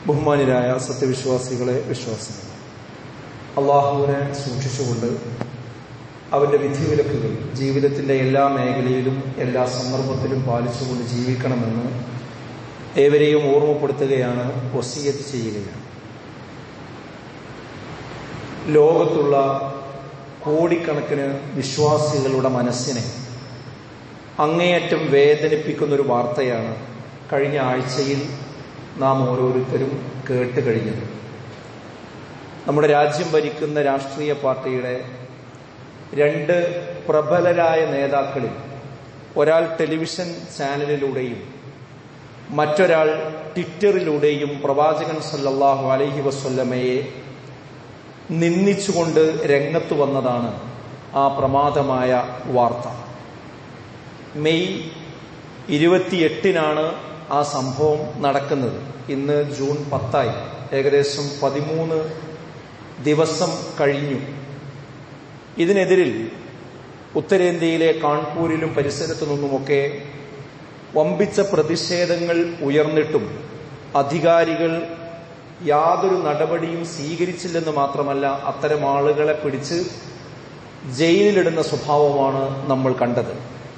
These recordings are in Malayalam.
ബഹുമാനിരായ സത്യവിശ്വാസികളെ വിശ്വാസികൾ അള്ളാഹുവിനെ സൂക്ഷിച്ചുകൊണ്ട് അവന്റെ വിധിവിലക്കുകൾ ജീവിതത്തിന്റെ എല്ലാ മേഖലയിലും എല്ലാ സന്ദർഭത്തിലും പാലിച്ചുകൊണ്ട് ജീവിക്കണമെന്ന് ഏവരെയും ഓർമ്മപ്പെടുത്തുകയാണ് വസീയത്ത് ചെയ്യുകയാണ് ലോകത്തുള്ള കോടിക്കണക്കിന് വിശ്വാസികളുടെ മനസ്സിനെ അങ്ങേയറ്റം വേദനിപ്പിക്കുന്ന ഒരു വാർത്തയാണ് കഴിഞ്ഞ ആഴ്ചയിൽ നാം ഓരോരുത്തരും കേട്ട് കഴിഞ്ഞത് നമ്മുടെ രാജ്യം ഭരിക്കുന്ന രാഷ്ട്രീയ പാർട്ടിയുടെ രണ്ട് പ്രബലരായ നേതാക്കളിൽ ഒരാൾ ടെലിവിഷൻ ചാനലിലൂടെയും മറ്റൊരാൾ ട്വിറ്ററിലൂടെയും പ്രവാചകൻ സല്ലല്ലാഹു അലൈഹി വസ്ല്ലമയെ നിന്ദിച്ചുകൊണ്ട് രംഗത്ത് വന്നതാണ് ആ പ്രമാദമായ വാർത്ത മെയ് ഇരുപത്തിയെട്ടിനാണ് ആ സംഭവം നടക്കുന്നത് ഇന്ന് ജൂൺ പത്തായി ഏകദേശം പതിമൂന്ന് ദിവസം കഴിഞ്ഞു ഇതിനെതിരിൽ ഉത്തരേന്ത്യയിലെ കാൺപൂരിലും പരിസരത്തു നിന്നുമൊക്കെ വമ്പിച്ച പ്രതിഷേധങ്ങൾ ഉയർന്നിട്ടും അധികാരികൾ യാതൊരു നടപടിയും സ്വീകരിച്ചില്ലെന്ന് മാത്രമല്ല അത്തരം ആളുകളെ പിടിച്ച് ജയിലിലിടുന്ന സ്വഭാവമാണ് നമ്മൾ കണ്ടത്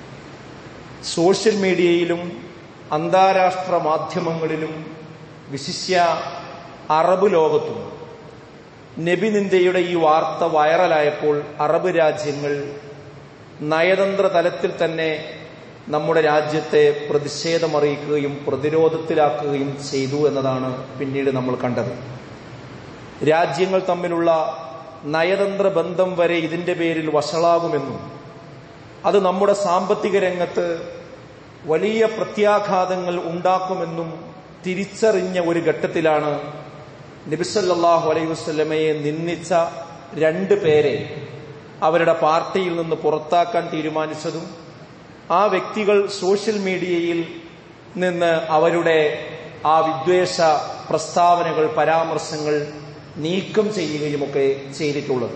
സോഷ്യൽ മീഡിയയിലും അന്താരാഷ്ട്ര മാധ്യമങ്ങളിലും വിശിഷ്യ അറബ് ലോകത്തും നബി നിന്ദയുടെ ഈ വാർത്ത വൈറലായപ്പോൾ അറബ് രാജ്യങ്ങൾ നയതന്ത്ര തലത്തിൽ തന്നെ നമ്മുടെ രാജ്യത്തെ പ്രതിഷേധമറിയിക്കുകയും പ്രതിരോധത്തിലാക്കുകയും ചെയ്തു എന്നതാണ് പിന്നീട് നമ്മൾ കണ്ടത് രാജ്യങ്ങൾ തമ്മിലുള്ള നയതന്ത്ര ബന്ധം വരെ ഇതിന്റെ പേരിൽ വഷളാകുമെന്നും അത് നമ്മുടെ സാമ്പത്തിക രംഗത്ത് വലിയ പ്രത്യാഘാതങ്ങൾ ഉണ്ടാക്കുമെന്നും തിരിച്ചറിഞ്ഞ ഒരു ഘട്ടത്തിലാണ് നബിസല്ലാഹു അലൈഹി വസ്ലമയെ നിന്ദിച്ച രണ്ട് പേരെ അവരുടെ പാർട്ടിയിൽ നിന്ന് പുറത്താക്കാൻ തീരുമാനിച്ചതും ആ വ്യക്തികൾ സോഷ്യൽ മീഡിയയിൽ നിന്ന് അവരുടെ ആ വിദ്വേഷ പ്രസ്താവനകൾ പരാമർശങ്ങൾ നീക്കം ചെയ്യുകയുമൊക്കെ ചെയ്തിട്ടുള്ളത്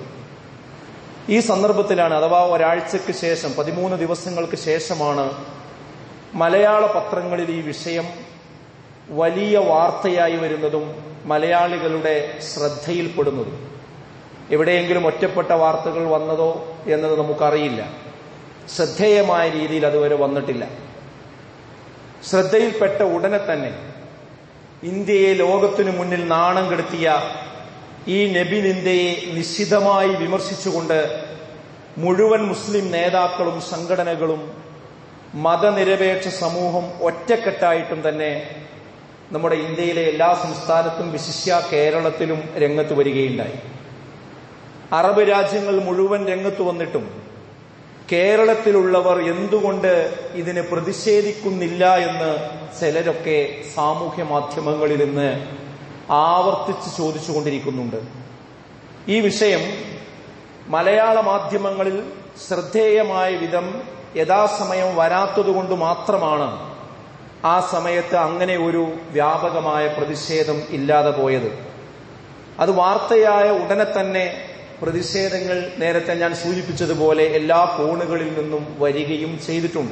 ഈ സന്ദർഭത്തിലാണ് അഥവാ ഒരാഴ്ചക്ക് ശേഷം പതിമൂന്ന് ദിവസങ്ങൾക്ക് ശേഷമാണ് മലയാള പത്രങ്ങളിൽ ഈ വിഷയം വലിയ വാർത്തയായി വരുന്നതും മലയാളികളുടെ ശ്രദ്ധയിൽപ്പെടുന്നതും എവിടെയെങ്കിലും ഒറ്റപ്പെട്ട വാർത്തകൾ വന്നതോ എന്നത് നമുക്കറിയില്ല ശ്രദ്ധേയമായ രീതിയിൽ അതുവരെ വന്നിട്ടില്ല ശ്രദ്ധയിൽപ്പെട്ട ഉടനെ തന്നെ ഇന്ത്യയെ ലോകത്തിനു മുന്നിൽ നാണം കെടുത്തിയ ഈ നബി നിന്ദയെ നിശിതമായി വിമർശിച്ചുകൊണ്ട് മുഴുവൻ മുസ്ലിം നേതാക്കളും സംഘടനകളും മതനിരപേക്ഷ സമൂഹം ഒറ്റക്കെട്ടായിട്ടും തന്നെ നമ്മുടെ ഇന്ത്യയിലെ എല്ലാ സംസ്ഥാനത്തും വിശിഷ്യ കേരളത്തിലും രംഗത്ത് വരികയുണ്ടായി അറബ് രാജ്യങ്ങൾ മുഴുവൻ രംഗത്ത് വന്നിട്ടും കേരളത്തിലുള്ളവർ എന്തുകൊണ്ട് ഇതിന് പ്രതിഷേധിക്കുന്നില്ല എന്ന് ചിലരൊക്കെ സാമൂഹ്യ മാധ്യമങ്ങളിൽ നിന്ന് ആവർത്തിച്ച് ചോദിച്ചുകൊണ്ടിരിക്കുന്നുണ്ട് ഈ വിഷയം മലയാള മാധ്യമങ്ങളിൽ ശ്രദ്ധേയമായ വിധം യഥാസമയം വരാത്തതുകൊണ്ട് മാത്രമാണ് ആ സമയത്ത് അങ്ങനെ ഒരു വ്യാപകമായ പ്രതിഷേധം ഇല്ലാതെ പോയത് അത് വാർത്തയായ ഉടനെ തന്നെ പ്രതിഷേധങ്ങൾ നേരത്തെ ഞാൻ സൂചിപ്പിച്ചതുപോലെ എല്ലാ കോണുകളിൽ നിന്നും വരികയും ചെയ്തിട്ടുണ്ട്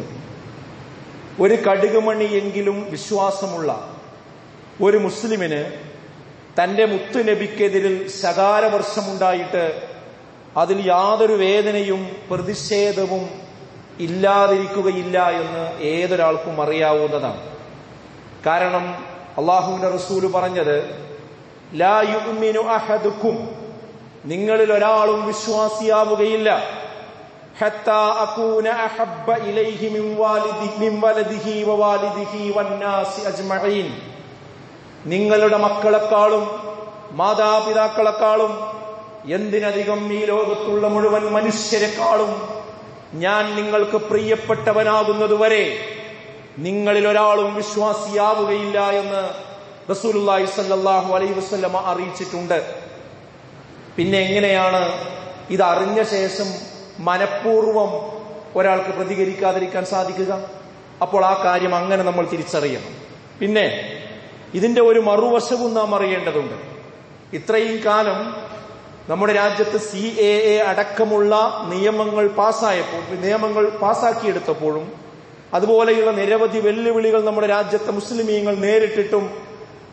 ഒരു കടുകുമണിയെങ്കിലും വിശ്വാസമുള്ള ഒരു മുസ്ലിമിന് തന്റെ മുത്തുനബിക്കെതിരിൽ ശകാരവർഷമുണ്ടായിട്ട് അതിൽ യാതൊരു വേദനയും പ്രതിഷേധവും ഇല്ലാതിരിക്കുകയില്ല എന്ന് ഏതൊരാൾക്കും അറിയാവുന്നതാണ് കാരണം അള്ളാഹുവിന്റെ റസൂല് പറഞ്ഞത് ലാ യുമിനു അഹദുക്കും നിങ്ങളിൽ ഒരാളും വിശ്വാസിയാവുകയില്ല നിങ്ങളുടെ മക്കളെക്കാളും മാതാപിതാക്കളെക്കാളും എന്തിനധികം ഈ ലോകത്തുള്ള മുഴുവൻ മനുഷ്യരെക്കാളും ഞാൻ നിങ്ങൾക്ക് പ്രിയപ്പെട്ടവനാകുന്നതുവരെ നിങ്ങളിൽ ഒരാളും വിശ്വാസിയാവുകയില്ല എന്ന് റസൂലുല്ലാഹി സല്ലാഹു അലൈ വസ്ലമ അറിയിച്ചിട്ടുണ്ട് പിന്നെ എങ്ങനെയാണ് ഇത് അറിഞ്ഞ ശേഷം മനഃപൂർവം ഒരാൾക്ക് പ്രതികരിക്കാതിരിക്കാൻ സാധിക്കുക അപ്പോൾ ആ കാര്യം അങ്ങനെ നമ്മൾ തിരിച്ചറിയണം പിന്നെ ഇതിന്റെ ഒരു മറുവശവും നാം അറിയേണ്ടതുണ്ട് ഇത്രയും കാലം നമ്മുടെ രാജ്യത്ത് സി എ എ അടക്കമുള്ള നിയമങ്ങൾ പാസ്സായപ്പോൾ നിയമങ്ങൾ പാസ്സാക്കിയെടുത്തപ്പോഴും അതുപോലെയുള്ള നിരവധി വെല്ലുവിളികൾ നമ്മുടെ രാജ്യത്തെ മുസ്ലിമീങ്ങൾ നേരിട്ടിട്ടും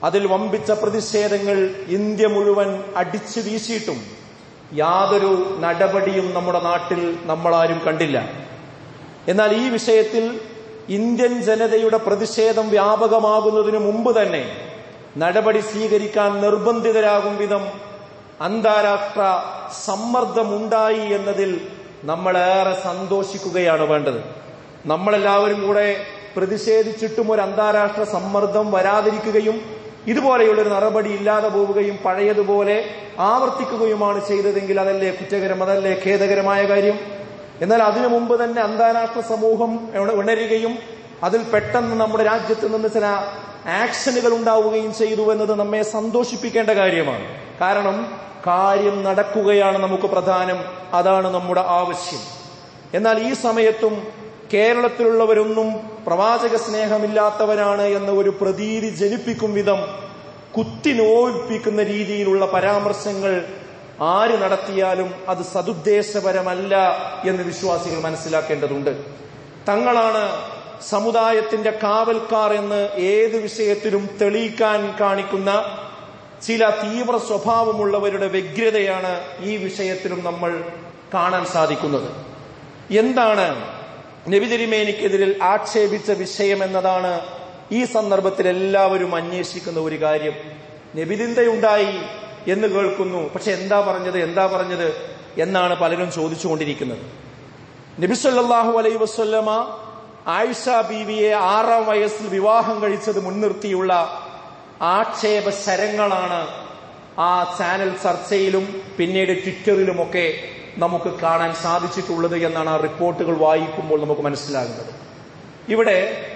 അതിൽ വമ്പിച്ച പ്രതിഷേധങ്ങൾ ഇന്ത്യ മുഴുവൻ അടിച്ചു വീശിയിട്ടും യാതൊരു നടപടിയും നമ്മുടെ നാട്ടിൽ നമ്മളാരും കണ്ടില്ല എന്നാൽ ഈ വിഷയത്തിൽ ഇന്ത്യൻ ജനതയുടെ പ്രതിഷേധം വ്യാപകമാകുന്നതിന് മുമ്പ് തന്നെ നടപടി സ്വീകരിക്കാൻ നിർബന്ധിതരാകും വിധം അന്താരാഷ്ട്ര സമ്മർദ്ദമുണ്ടായി എന്നതിൽ നമ്മളേറെ സന്തോഷിക്കുകയാണ് വേണ്ടത് നമ്മളെല്ലാവരും കൂടെ പ്രതിഷേധിച്ചിട്ടും ഒരു അന്താരാഷ്ട്ര സമ്മർദ്ദം വരാതിരിക്കുകയും ഇതുപോലെയുള്ളൊരു നടപടി ഇല്ലാതെ പോവുകയും പഴയതുപോലെ ആവർത്തിക്കുകയുമാണ് ചെയ്തതെങ്കിൽ അതല്ലേ കുറ്റകരം അതല്ലേ ഖേദകരമായ കാര്യം എന്നാൽ അതിനു മുമ്പ് തന്നെ അന്താരാഷ്ട്ര സമൂഹം ഉണരുകയും അതിൽ പെട്ടെന്ന് നമ്മുടെ രാജ്യത്ത് നിന്ന് ചില ആക്ഷനുകൾ ഉണ്ടാവുകയും ചെയ്തു എന്നത് നമ്മെ സന്തോഷിപ്പിക്കേണ്ട കാര്യമാണ് കാരണം കാര്യം നടക്കുകയാണ് നമുക്ക് പ്രധാനം അതാണ് നമ്മുടെ ആവശ്യം എന്നാൽ ഈ സമയത്തും കേരളത്തിലുള്ളവരൊന്നും പ്രവാചക സ്നേഹമില്ലാത്തവരാണ് എന്ന ഒരു പ്രതീതി ജനിപ്പിക്കും വിധം കുത്തിനോൽപ്പിക്കുന്ന രീതിയിലുള്ള പരാമർശങ്ങൾ ആര് നടത്തിയാലും അത് സതുദ്ദേശപരമല്ല എന്ന് വിശ്വാസികൾ മനസ്സിലാക്കേണ്ടതുണ്ട് തങ്ങളാണ് സമുദായത്തിന്റെ കാവൽക്കാർ എന്ന് ഏത് വിഷയത്തിലും തെളിയിക്കാൻ കാണിക്കുന്ന ചില തീവ്ര സ്വഭാവമുള്ളവരുടെ വ്യഗ്രതയാണ് ഈ വിഷയത്തിലും നമ്മൾ കാണാൻ സാധിക്കുന്നത് എന്താണ് നബിതിരിമേനിക്കെതിരിൽ ആക്ഷേപിച്ച വിഷയം എന്നതാണ് ഈ സന്ദർഭത്തിൽ എല്ലാവരും അന്വേഷിക്കുന്ന ഒരു കാര്യം നബിതിന്തയുണ്ടായി എന്ന് കേൾക്കുന്നു പക്ഷെ എന്താ പറഞ്ഞത് എന്താ പറഞ്ഞത് എന്നാണ് പലരും ചോദിച്ചുകൊണ്ടിരിക്കുന്നത് നബിസല്ലാഹു അലൈ വസ്ല്ലമ ആയിഷ ബീവിയെ ആറാം വയസ്സിൽ വിവാഹം കഴിച്ചത് മുൻനിർത്തിയുള്ള ആക്ഷേപ ശരങ്ങളാണ് ആ ചാനൽ ചർച്ചയിലും പിന്നീട് ട്വിറ്ററിലുമൊക്കെ നമുക്ക് കാണാൻ സാധിച്ചിട്ടുള്ളത് എന്നാണ് ആ റിപ്പോർട്ടുകൾ വായിക്കുമ്പോൾ നമുക്ക് മനസ്സിലാകുന്നത് ഇവിടെ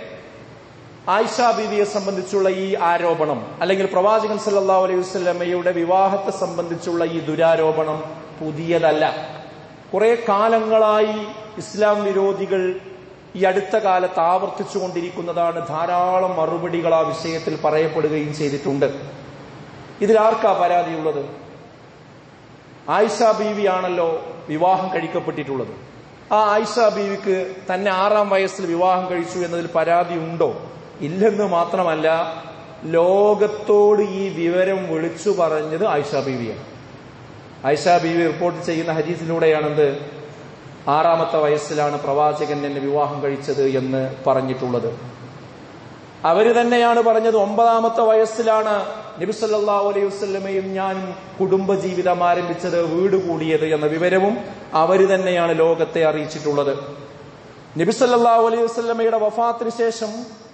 ആയിഷ ബീവിയെ സംബന്ധിച്ചുള്ള ഈ ആരോപണം അല്ലെങ്കിൽ പ്രവാചകൻ സല്ലാ അലൈഹി വസ്ലമയുടെ വിവാഹത്തെ സംബന്ധിച്ചുള്ള ഈ ദുരാരോപണം പുതിയതല്ല കുറെ കാലങ്ങളായി ഇസ്ലാം വിരോധികൾ ഈ അടുത്ത കാലത്ത് ആവർത്തിച്ചുകൊണ്ടിരിക്കുന്നതാണ് ധാരാളം മറുപടികൾ ആ വിഷയത്തിൽ പറയപ്പെടുകയും ചെയ്തിട്ടുണ്ട് ഇതിലാർക്കാ പരാതിയുള്ളത് ആയിഷ ബീവിയാണല്ലോ വിവാഹം കഴിക്കപ്പെട്ടിട്ടുള്ളത് ആ ആയിഷ ബീവിക്ക് തന്നെ ആറാം വയസ്സിൽ വിവാഹം കഴിച്ചു എന്നതിൽ പരാതി ഉണ്ടോ ഇല്ലെന്ന് മാത്രമല്ല ലോകത്തോട് ഈ വിവരം വിളിച്ചു പറഞ്ഞത് ആയിഷ ബീവിയാണ് ആയിഷ ബീവി റിപ്പോർട്ട് ചെയ്യുന്ന ഹദീസിലൂടെയാണെന്ത് ആറാമത്തെ വയസ്സിലാണ് പ്രവാചകൻ എന്നെ വിവാഹം കഴിച്ചത് എന്ന് പറഞ്ഞിട്ടുള്ളത് അവര് തന്നെയാണ് പറഞ്ഞത് ഒമ്പതാമത്തെ വയസ്സിലാണ് നബിസല്ലാ അലൈഹി വസ്ലമയും ഞാനും കുടുംബജീവിതം ആരംഭിച്ചത് വീട് കൂടിയത് എന്ന വിവരവും അവര് തന്നെയാണ് ലോകത്തെ അറിയിച്ചിട്ടുള്ളത് നബിസല്ലാ അലൈഹി വസ്ലമയുടെ വഫാത്തിന് ശേഷം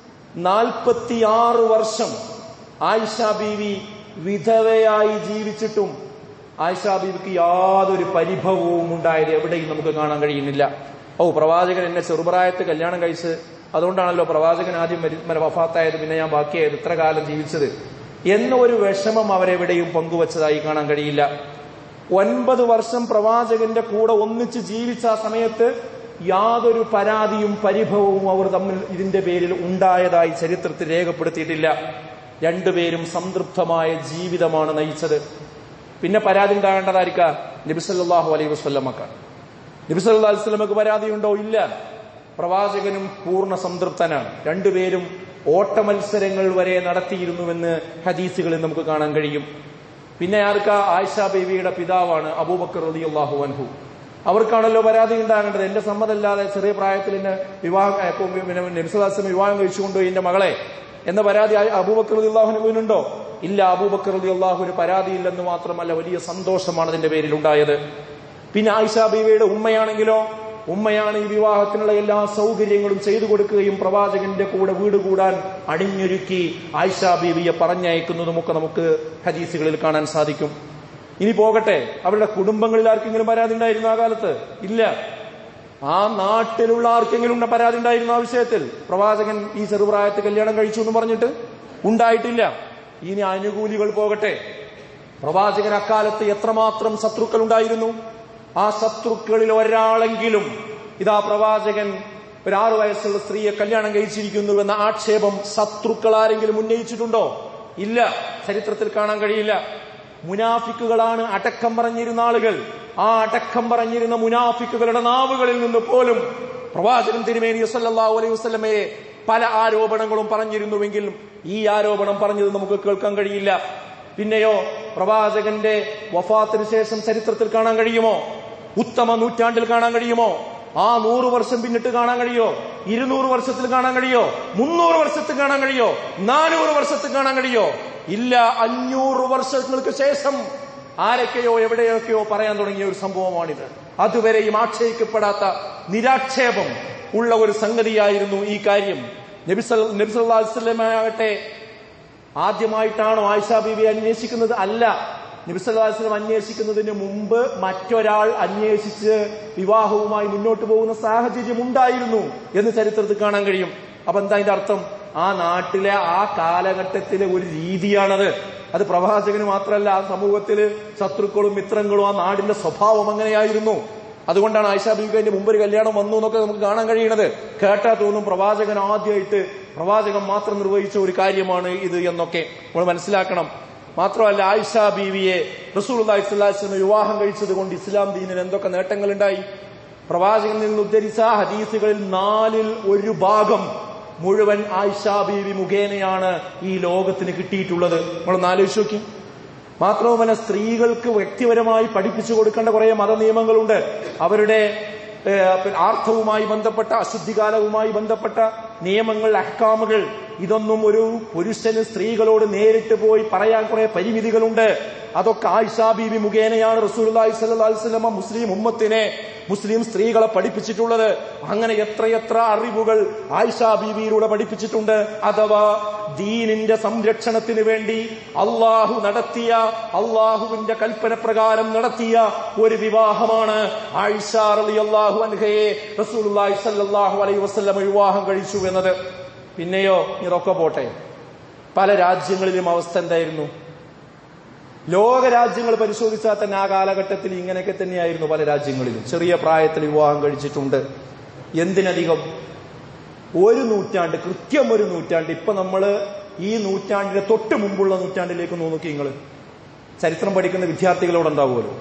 നാൽപ്പത്തിയാറ് വർഷം ആയിഷ ബീവി വിധവയായി ജീവിച്ചിട്ടും ആയിഷ ബീവിക്ക് യാതൊരു പരിഭവവും ഉണ്ടായത് എവിടെയും നമുക്ക് കാണാൻ കഴിയുന്നില്ല ഓ പ്രവാചകൻ എന്നെ ചെറുപ്രായത്ത് കല്യാണം കഴിച്ച് അതുകൊണ്ടാണല്ലോ പ്രവാചകൻ ആദ്യം വഫാത്തായത് പിന്നെ ഞാൻ ബാക്കിയായത് ഇത്ര കാലം ജീവിച്ചത് എന്ന ഒരു വിഷമം അവരെവിടെയും പങ്കുവച്ചതായി കാണാൻ കഴിയില്ല ഒൻപത് വർഷം പ്രവാചകന്റെ കൂടെ ഒന്നിച്ച് ജീവിച്ച ആ സമയത്ത് യാതൊരു പരാതിയും പരിഭവവും അവർ തമ്മിൽ ഇതിന്റെ പേരിൽ ഉണ്ടായതായി ചരിത്രത്തിൽ രേഖപ്പെടുത്തിയിട്ടില്ല രണ്ടുപേരും സംതൃപ്തമായ ജീവിതമാണ് നയിച്ചത് പിന്നെ പരാതി ഉണ്ടാകേണ്ടതായിരിക്ക നബിസല്ലാഹു അലൈഹി വസ്ലമക്ക നബിസല്ലാ അലിസ്ലമക്ക് പരാതിയുണ്ടോ ഇല്ല പ്രവാചകനും പൂർണ്ണ സംതൃപ്തനാണ് രണ്ടുപേരും ഓട്ടമത്സരങ്ങൾ വരെ നടത്തിയിരുന്നുവെന്ന് ഹദീസുകളിൽ നമുക്ക് കാണാൻ കഴിയും പിന്നെ ആർക്ക ആയിഷ ബേബിയുടെ പിതാവാണ് അബൂബക്കർ റതി അള്ളാഹു അൻഹു അവർക്കാണല്ലോ പരാതി ഉണ്ടാകേണ്ടത് എന്റെ സമ്മതമല്ലാതെ ചെറിയ പ്രായത്തിൽ എന്നെ വിവാഹം പിന്നെ നബിസുദാസം വിവാഹം കഴിച്ചുകൊണ്ടുപോയി എന്റെ മകളെ എന്ന പരാതി അബൂബക്കർ റതി അള്ളാഹുനുണ്ടോ ഇല്ല അബൂബക്കർ റതി അള്ളാഹുവിന് പരാതിയില്ലെന്ന് മാത്രമല്ല വലിയ സന്തോഷമാണ് അതിന്റെ പേരിൽ ഉണ്ടായത് പിന്നെ ആയിഷ ബീവിയുടെ ഉമ്മയാണെങ്കിലോ ഉമ്മയാണ് ഈ വിവാഹത്തിനുള്ള എല്ലാ സൗകര്യങ്ങളും ചെയ്തു കൊടുക്കുകയും പ്രവാചകന്റെ കൂടെ വീട് കൂടാൻ അണിഞ്ഞൊരുക്കി ആയിഷ ബീവിയെ പറഞ്ഞയക്കുന്നതുമൊക്കെ നമുക്ക് ഹദീസുകളിൽ കാണാൻ സാധിക്കും ഇനി പോകട്ടെ അവരുടെ കുടുംബങ്ങളിൽ ആർക്കെങ്കിലും പരാതി ഉണ്ടായിരുന്നു ആ കാലത്ത് ഇല്ല ആ നാട്ടിലുള്ള ആർക്കെങ്കിലും ഉണ്ട പരാതി ഉണ്ടായിരുന്നു ആ വിഷയത്തിൽ പ്രവാചകൻ ഈ ചെറുപ്രായത്ത് കല്യാണം കഴിച്ചു എന്ന് പറഞ്ഞിട്ട് ഉണ്ടായിട്ടില്ല ഇനി അനുകൂലികൾ പോകട്ടെ പ്രവാചകൻ അക്കാലത്ത് എത്രമാത്രം ശത്രുക്കൾ ഉണ്ടായിരുന്നു ആ ശത്രുക്കളിൽ ഒരാളെങ്കിലും ഇതാ പ്രവാചകൻ ഒരു ആറു വയസ്സുള്ള സ്ത്രീയെ കല്യാണം കഴിച്ചിരിക്കുന്നു എന്ന ആക്ഷേപം ശത്രുക്കൾ ആരെങ്കിലും ഉന്നയിച്ചിട്ടുണ്ടോ ഇല്ല ചരിത്രത്തിൽ കാണാൻ കഴിയില്ല മുനാഫിക്കുകളാണ് അടക്കം പറഞ്ഞിരുന്ന ആളുകൾ ആ അടക്കം പറഞ്ഞിരുന്ന മുനാഫിക്കുകളുടെ നാവുകളിൽ നിന്ന് പോലും പ്രവാചകൻ തിരുമേനി സല്ലല്ലാഹു അലൈഹി വസല്ലമയെ പല ആരോപണങ്ങളും പറഞ്ഞിരുന്നുവെങ്കിലും ഈ ആരോപണം പറഞ്ഞത് നമുക്ക് കേൾക്കാൻ കഴിയില്ല പിന്നെയോ പ്രവാചകന്റെ വഫാത്തിന് ശേഷം ചരിത്രത്തിൽ കാണാൻ കഴിയുമോ ഉത്തമ നൂറ്റാണ്ടിൽ കാണാൻ കഴിയുമോ ആ നൂറ് വർഷം പിന്നിട്ട് കാണാൻ കഴിയോ ഇരുന്നൂറ് വർഷത്തിൽ കാണാൻ കഴിയോ മുന്നൂറ് വർഷത്തിൽ കാണാൻ കഴിയോ നാനൂറ് വർഷത്തിൽ കാണാൻ കഴിയോ ഇല്ല അഞ്ഞൂറ് വർഷങ്ങൾക്ക് ശേഷം ആരൊക്കെയോ എവിടെയൊക്കെയോ പറയാൻ തുടങ്ങിയ ഒരു സംഭവമാണിത് അതുവരെയും ആക്ഷേപിക്കപ്പെടാത്ത നിരാക്ഷേപം ഉള്ള ഒരു സംഗതിയായിരുന്നു ഈ കാര്യം നബിസൽ നബിസല്ലാസ്ലമാകട്ടെ ആദ്യമായിട്ടാണോ ആയിഷ ബീബി അന്വേഷിക്കുന്നത് അല്ല നബിസല്ലാസ്ലം അന്വേഷിക്കുന്നതിന് മുമ്പ് മറ്റൊരാൾ അന്വേഷിച്ച് വിവാഹവുമായി മുന്നോട്ട് പോകുന്ന സാഹചര്യം ഉണ്ടായിരുന്നു എന്ന് ചരിത്രത്തിൽ കാണാൻ കഴിയും അപ്പൊ എന്താ അതിന്റെ അർത്ഥം ആ നാട്ടിലെ ആ കാലഘട്ടത്തിലെ ഒരു രീതിയാണത് അത് പ്രവാചകന് മാത്രമല്ല ആ സമൂഹത്തില് ശത്രുക്കളും മിത്രങ്ങളും ആ നാടിന്റെ സ്വഭാവം അങ്ങനെയായിരുന്നു അതുകൊണ്ടാണ് ആയിഷ ബീബിന്റെ മുമ്പ് ഒരു കല്യാണം വന്നു എന്നൊക്കെ നമുക്ക് കാണാൻ കഴിയുന്നത് കേട്ടാ തോന്നും പ്രവാചകൻ ആദ്യമായിട്ട് പ്രവാചകൻ മാത്രം നിർവഹിച്ച ഒരു കാര്യമാണ് ഇത് എന്നൊക്കെ നമ്മൾ മനസ്സിലാക്കണം മാത്രമല്ല ആയിഷ ബീവിയെ റസൂൽ അള്ളാഹിസ്ലാസ്ലമ വിവാഹം കഴിച്ചത് കൊണ്ട് ഇസ്ലാം ദീനിന് എന്തൊക്കെ നേട്ടങ്ങളുണ്ടായി പ്രവാചകനിൽ നിന്ന് ഉദ്ധരിച്ച ഹദീസുകളിൽ നാലിൽ ഒരു ഭാഗം മുഴുവൻ ആയിഷ ബീവി മുഖേനയാണ് ഈ ലോകത്തിന് കിട്ടിയിട്ടുള്ളത് നമ്മളൊന്ന് ആലോചിച്ച് നോക്കി മാത്രവുമല്ല സ്ത്രീകൾക്ക് വ്യക്തിപരമായി പഠിപ്പിച്ചു കൊടുക്കേണ്ട കുറെ മതനിയമങ്ങളുണ്ട് അവരുടെ ഏഹ്, ആർത്ഥവുമായി ബന്ധപ്പെട്ട അശുദ്ധികാലവുമായി ബന്ധപ്പെട്ട നിയമങ്ങൾ അഹ്കാമുകൾ ഇതൊന്നും ഒരു പുരുഷന് സ്ത്രീകളോട് നേരിട്ട് പോയി പറയാൻ കുറെ പരിമിതികളുണ്ട് അതൊക്കെ ആയിഷാ ബീബി മുഖേനയാണ് റസൂലി സ്വല്ലാസ്ലമ മുസ്ലിം ഉമ്മത്തിനെ മുസ്ലിം സ്ത്രീകളെ പഠിപ്പിച്ചിട്ടുള്ളത് അങ്ങനെ എത്രയെത്ര അറിവുകൾ ആയിഷാ ബീബിയിലൂടെ പഠിപ്പിച്ചിട്ടുണ്ട് അഥവാ ദീനിന്റെ സംരക്ഷണത്തിന് വേണ്ടി അള്ളാഹു നടത്തിയ അള്ളാഹുവിന്റെ കൽപ്പന പ്രകാരം നടത്തിയ ഒരു വിവാഹമാണ് ആയിഷ അലി അള്ളാഹു അൻഹയെ റസൂലി സല്ലാഹു അലൈ വസ്ലം വിവാഹം കഴിച്ചു എന്നത് പിന്നെയോ ഇതൊക്കെ പോട്ടെ പല രാജ്യങ്ങളിലും അവസ്ഥ എന്തായിരുന്നു ലോക രാജ്യങ്ങൾ പരിശോധിച്ചാൽ തന്നെ ആ കാലഘട്ടത്തിൽ ഇങ്ങനെയൊക്കെ തന്നെയായിരുന്നു പല രാജ്യങ്ങളിലും ചെറിയ പ്രായത്തിൽ വിവാഹം കഴിച്ചിട്ടുണ്ട് എന്തിനധികം ഒരു നൂറ്റാണ്ട് കൃത്യം ഒരു നൂറ്റാണ്ട് ഇപ്പൊ നമ്മള് ഈ നൂറ്റാണ്ടിന്റെ തൊട്ട് മുമ്പുള്ള നൂറ്റാണ്ടിലേക്ക് നോക്കി നിങ്ങൾ ചരിത്രം പഠിക്കുന്ന വിദ്യാർത്ഥികളോടുണ്ടാവുമല്ലോ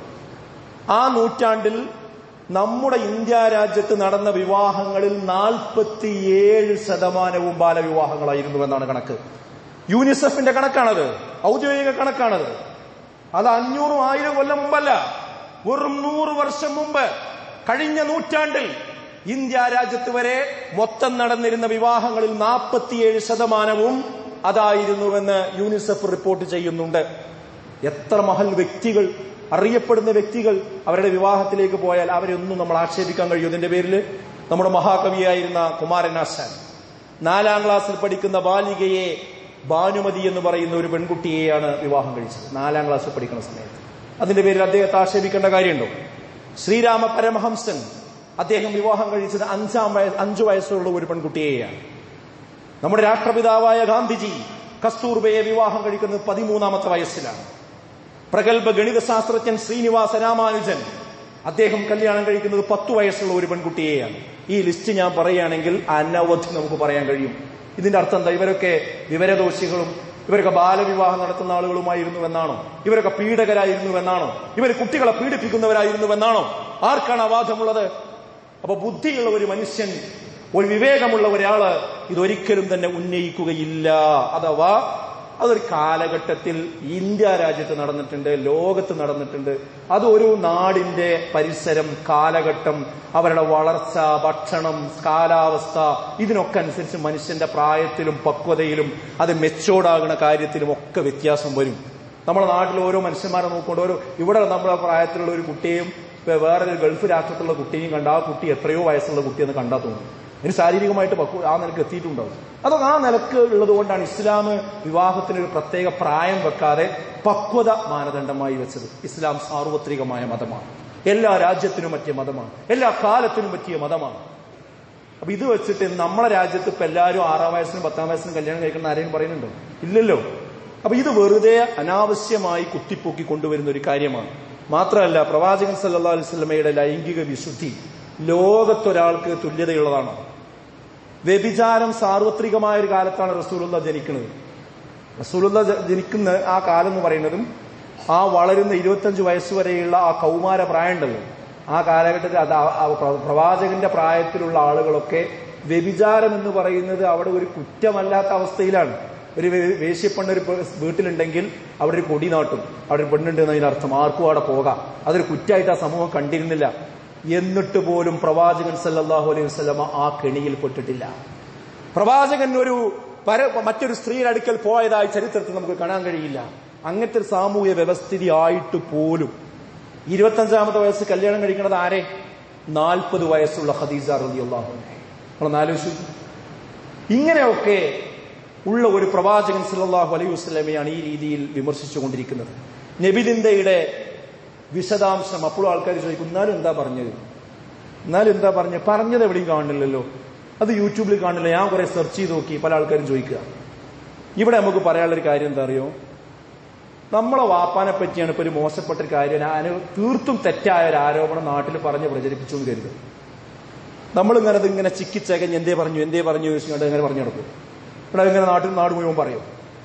ആ നൂറ്റാണ്ടിൽ നമ്മുടെ ഇന്ത്യ രാജ്യത്ത് നടന്ന വിവാഹങ്ങളിൽ നാൽപ്പത്തിയേഴ് ശതമാനവും ബാലവിവാഹങ്ങളായിരുന്നു എന്നാണ് കണക്ക് യൂനിസെഫിന്റെ കണക്കാണത് ഔദ്യോഗിക കണക്കാണത് അത് അഞ്ഞൂറും ആയിരം കൊല്ലം മുമ്പല്ല വെറും നൂറ് വർഷം മുമ്പ് കഴിഞ്ഞ നൂറ്റാണ്ടിൽ ഇന്ത്യ രാജ്യത്ത് വരെ മൊത്തം നടന്നിരുന്ന വിവാഹങ്ങളിൽ നാൽപ്പത്തിയേഴ് ശതമാനവും അതായിരുന്നുവെന്ന് യൂണിസെഫ് റിപ്പോർട്ട് ചെയ്യുന്നുണ്ട് എത്ര മഹൽ വ്യക്തികൾ അറിയപ്പെടുന്ന വ്യക്തികൾ അവരുടെ വിവാഹത്തിലേക്ക് പോയാൽ അവരൊന്നും നമ്മൾ ആക്ഷേപിക്കാൻ കഴിയും ഇതിന്റെ പേരിൽ നമ്മുടെ മഹാകവിയായിരുന്ന കുമാരനാശാൻ നാലാം ക്ലാസ്സിൽ പഠിക്കുന്ന ബാലികയെ ഭാനുമതി എന്ന് പറയുന്ന ഒരു പെൺകുട്ടിയെയാണ് വിവാഹം കഴിച്ചത് നാലാം ക്ലാസ്സിൽ പഠിക്കുന്ന സമയത്ത് അതിന്റെ പേരിൽ അദ്ദേഹത്തെ ആക്ഷേപിക്കേണ്ട കാര്യമുണ്ടോ ശ്രീരാമ പരമഹംസൻ അദ്ദേഹം വിവാഹം കഴിച്ചത് അഞ്ചാം വയസ്സ് അഞ്ചു വയസ്സുള്ള ഒരു പെൺകുട്ടിയെയാണ് നമ്മുടെ രാഷ്ട്രപിതാവായ ഗാന്ധിജി കസ്തൂർബയെ വിവാഹം കഴിക്കുന്നത് പതിമൂന്നാമത്തെ വയസ്സിലാണ് പ്രഗത്ഭ ഗണിതശാസ്ത്രജ്ഞൻ ശ്രീനിവാസ രാമാനുജൻ അദ്ദേഹം കല്യാണം കഴിക്കുന്നത് പത്തു വയസ്സുള്ള ഒരു പെൺകുട്ടിയെയാണ് ഈ ലിസ്റ്റ് ഞാൻ പറയുകയാണെങ്കിൽ അനവധി നമുക്ക് പറയാൻ കഴിയും ഇതിന്റെ അർത്ഥം എന്താ ഇവരൊക്കെ വിവരദോഷികളും ഇവരൊക്കെ ബാലവിവാഹം നടത്തുന്ന ആളുകളുമായിരുന്നു എന്നാണോ ഇവരൊക്കെ പീഡകരായിരുന്നു എന്നാണോ ഇവർ കുട്ടികളെ പീഡിപ്പിക്കുന്നവരായിരുന്നു എന്നാണോ ആർക്കാണ് അവാദമുള്ളത് അപ്പൊ ബുദ്ധിയുള്ള ഒരു മനുഷ്യൻ ഒരു വിവേകമുള്ള ഒരാള് ഇതൊരിക്കലും തന്നെ ഉന്നയിക്കുകയില്ല അഥവാ അതൊരു കാലഘട്ടത്തിൽ ഇന്ത്യ രാജ്യത്ത് നടന്നിട്ടുണ്ട് ലോകത്ത് നടന്നിട്ടുണ്ട് അത് ഒരു നാടിന്റെ പരിസരം കാലഘട്ടം അവരുടെ വളർച്ച ഭക്ഷണം കാലാവസ്ഥ ഇതിനൊക്കെ അനുസരിച്ച് മനുഷ്യന്റെ പ്രായത്തിലും പക്വതയിലും അത് മെച്ചോർഡാകുന്ന കാര്യത്തിലും ഒക്കെ വ്യത്യാസം വരും നമ്മുടെ നാട്ടിൽ ഓരോ മനുഷ്യന്മാരെ നോക്കുകൊണ്ട് ഓരോ ഇവിടെ നമ്മുടെ പ്രായത്തിലുള്ള ഒരു കുട്ടിയെയും ഇപ്പൊ വേറൊരു ഗൾഫ് രാഷ്ട്രത്തിലുള്ള കുട്ടിയെയും കണ്ട ആ കുട്ടി എത്രയോ വയസ്സുള്ള കുട്ടിയെന്ന് കണ്ടാ തോന്നും ഇനി ശാരീരികമായിട്ട് പക്വ ആ നിലക്ക് എത്തിയിട്ടുണ്ടാവും അതൊക്കെ ആ നിലക്ക് ഉള്ളത് കൊണ്ടാണ് ഇസ്ലാം വിവാഹത്തിന് ഒരു പ്രത്യേക പ്രായം വെക്കാതെ പക്വത മാനദണ്ഡമായി വെച്ചത് ഇസ്ലാം സാർവത്രികമായ മതമാണ് എല്ലാ രാജ്യത്തിനും പറ്റിയ മതമാണ് എല്ലാ കാലത്തിനും പറ്റിയ മതമാണ് അപ്പൊ ഇത് വെച്ചിട്ട് നമ്മളെ രാജ്യത്ത് ഇപ്പൊ എല്ലാവരും ആറാം വയസ്സിനും പത്താം വയസ്സിനും കല്യാണം കഴിക്കുന്ന ആരെയും പറയുന്നുണ്ടോ ഇല്ലല്ലോ അപ്പൊ ഇത് വെറുതെ അനാവശ്യമായി കുത്തിപ്പൊക്കി കൊണ്ടുവരുന്ന ഒരു കാര്യമാണ് മാത്രമല്ല പ്രവാചകൻ സല്ലാ അലുസ്ലമയുടെ ലൈംഗിക വിശുദ്ധി ലോകത്തൊരാൾക്ക് തുല്യതയുള്ളതാണോ വ്യഭിചാരം സാർവത്രികമായ ഒരു കാലത്താണ് റസൂലുള്ള ജനിക്കുന്നത് റസൂലുള്ള ജ- ജനിക്കുന്ന ആ കാലം എന്ന് പറയുന്നതും ആ വളരുന്ന ഇരുപത്തഞ്ച് വയസ്സ് വരെയുള്ള ആ കൗമാര പ്രായം ഉണ്ടല്ലോ ആ കാലഘട്ടത്തിൽ അത് ആ- ആ പ്ര- പ്രവാചകന്റെ പ്രായത്തിലുള്ള ആളുകളൊക്കെ വ്യഭിചാരം എന്ന് പറയുന്നത് അവിടെ ഒരു കുറ്റമല്ലാത്ത അവസ്ഥയിലാണ് ഒരു വേ- വേശ്യപ്പെണ്ണ ഒരു പെ- വീട്ടിലുണ്ടെങ്കിൽ അവിടെ ഒരു കൊടി നാട്ടും അവിടെ ഒരു പെണ്ണുണ്ട് എന്നതിന് അർത്ഥം ആർക്കും അവിടെ പോകാം അതൊരു കുറ്റമായിട്ട് ആ സമൂഹം കണ്ടിരുന്നില്ല എന്നിട്ട് പോലും പ്രവാചകൻ സല്ലല്ലാഹു അലൈഹി വസല്ലമ ആ കെണിയിൽ പെട്ടിട്ടില്ല പ്രവാചകൻ ഒരു പര മറ്റൊരു സ്ത്രീയുടെ അടുക്കൽ പോയതായി ചരിത്രത്തിൽ നമുക്ക് കാണാൻ കഴിയില്ല അങ്ങനത്തെ ഒരു സാമൂഹ്യ വ്യവസ്ഥിതി ആയിട്ട് പോലും ഇരുപത്തഞ്ചാമത്തെ വയസ്സ് കല്യാണം കഴിക്കുന്നത് ആരെ നാൽപ്പത് വയസ്സുള്ള ഖദീജ റളിയല്ലാഹു അൻഹ നമ്മളൊന്ന് ആലോചിച്ചു ഇങ്ങനെയൊക്കെ ഉള്ള ഒരു പ്രവാചകൻ സല്ലല്ലാഹു അലൈഹി വസല്ലമയാണ് ഈ രീതിയിൽ വിമർശിച്ചുകൊണ്ടിരിക്കുന്നത് നബിലിന്ദയുടെ വിശദാംശം അപ്പോഴും ആൾക്കാർ ചോദിക്കും എന്നാലും എന്താ പറഞ്ഞത് എന്നാലും എന്താ പറഞ്ഞത് പറഞ്ഞത് എവിടെയും കാണില്ലല്ലോ അത് യൂട്യൂബിൽ കാണില്ല ഞാൻ കുറെ സെർച്ച് ചെയ്ത് നോക്കി പല ആൾക്കാരും ചോദിക്കുക ഇവിടെ നമുക്ക് പറയാനുള്ളൊരു കാര്യം എന്താ അറിയോ നമ്മളെ വാപ്പാനെ പറ്റിയാണ് ഇപ്പൊ ഒരു മോശപ്പെട്ട ഒരു കാര്യം ഞാൻ തീർത്തും തെറ്റായ ഒരു ആരോപണം നാട്ടിൽ പറഞ്ഞ് പ്രചരിപ്പിച്ചു എന്ന് കരുതും നമ്മളിങ്ങനെ അത് ഇങ്ങനെ ചിക്കിച്ചകഞ്ഞ് എന്തേ പറഞ്ഞു എന്തേ പറഞ്ഞു ചോദിച്ചുകൊണ്ട് ഇങ്ങനെ പറഞ്ഞു നടക്കും ഇവിടെ ഇങ്ങനെ നാട്ടിൽ നാട് മുഴുവൻ പറയും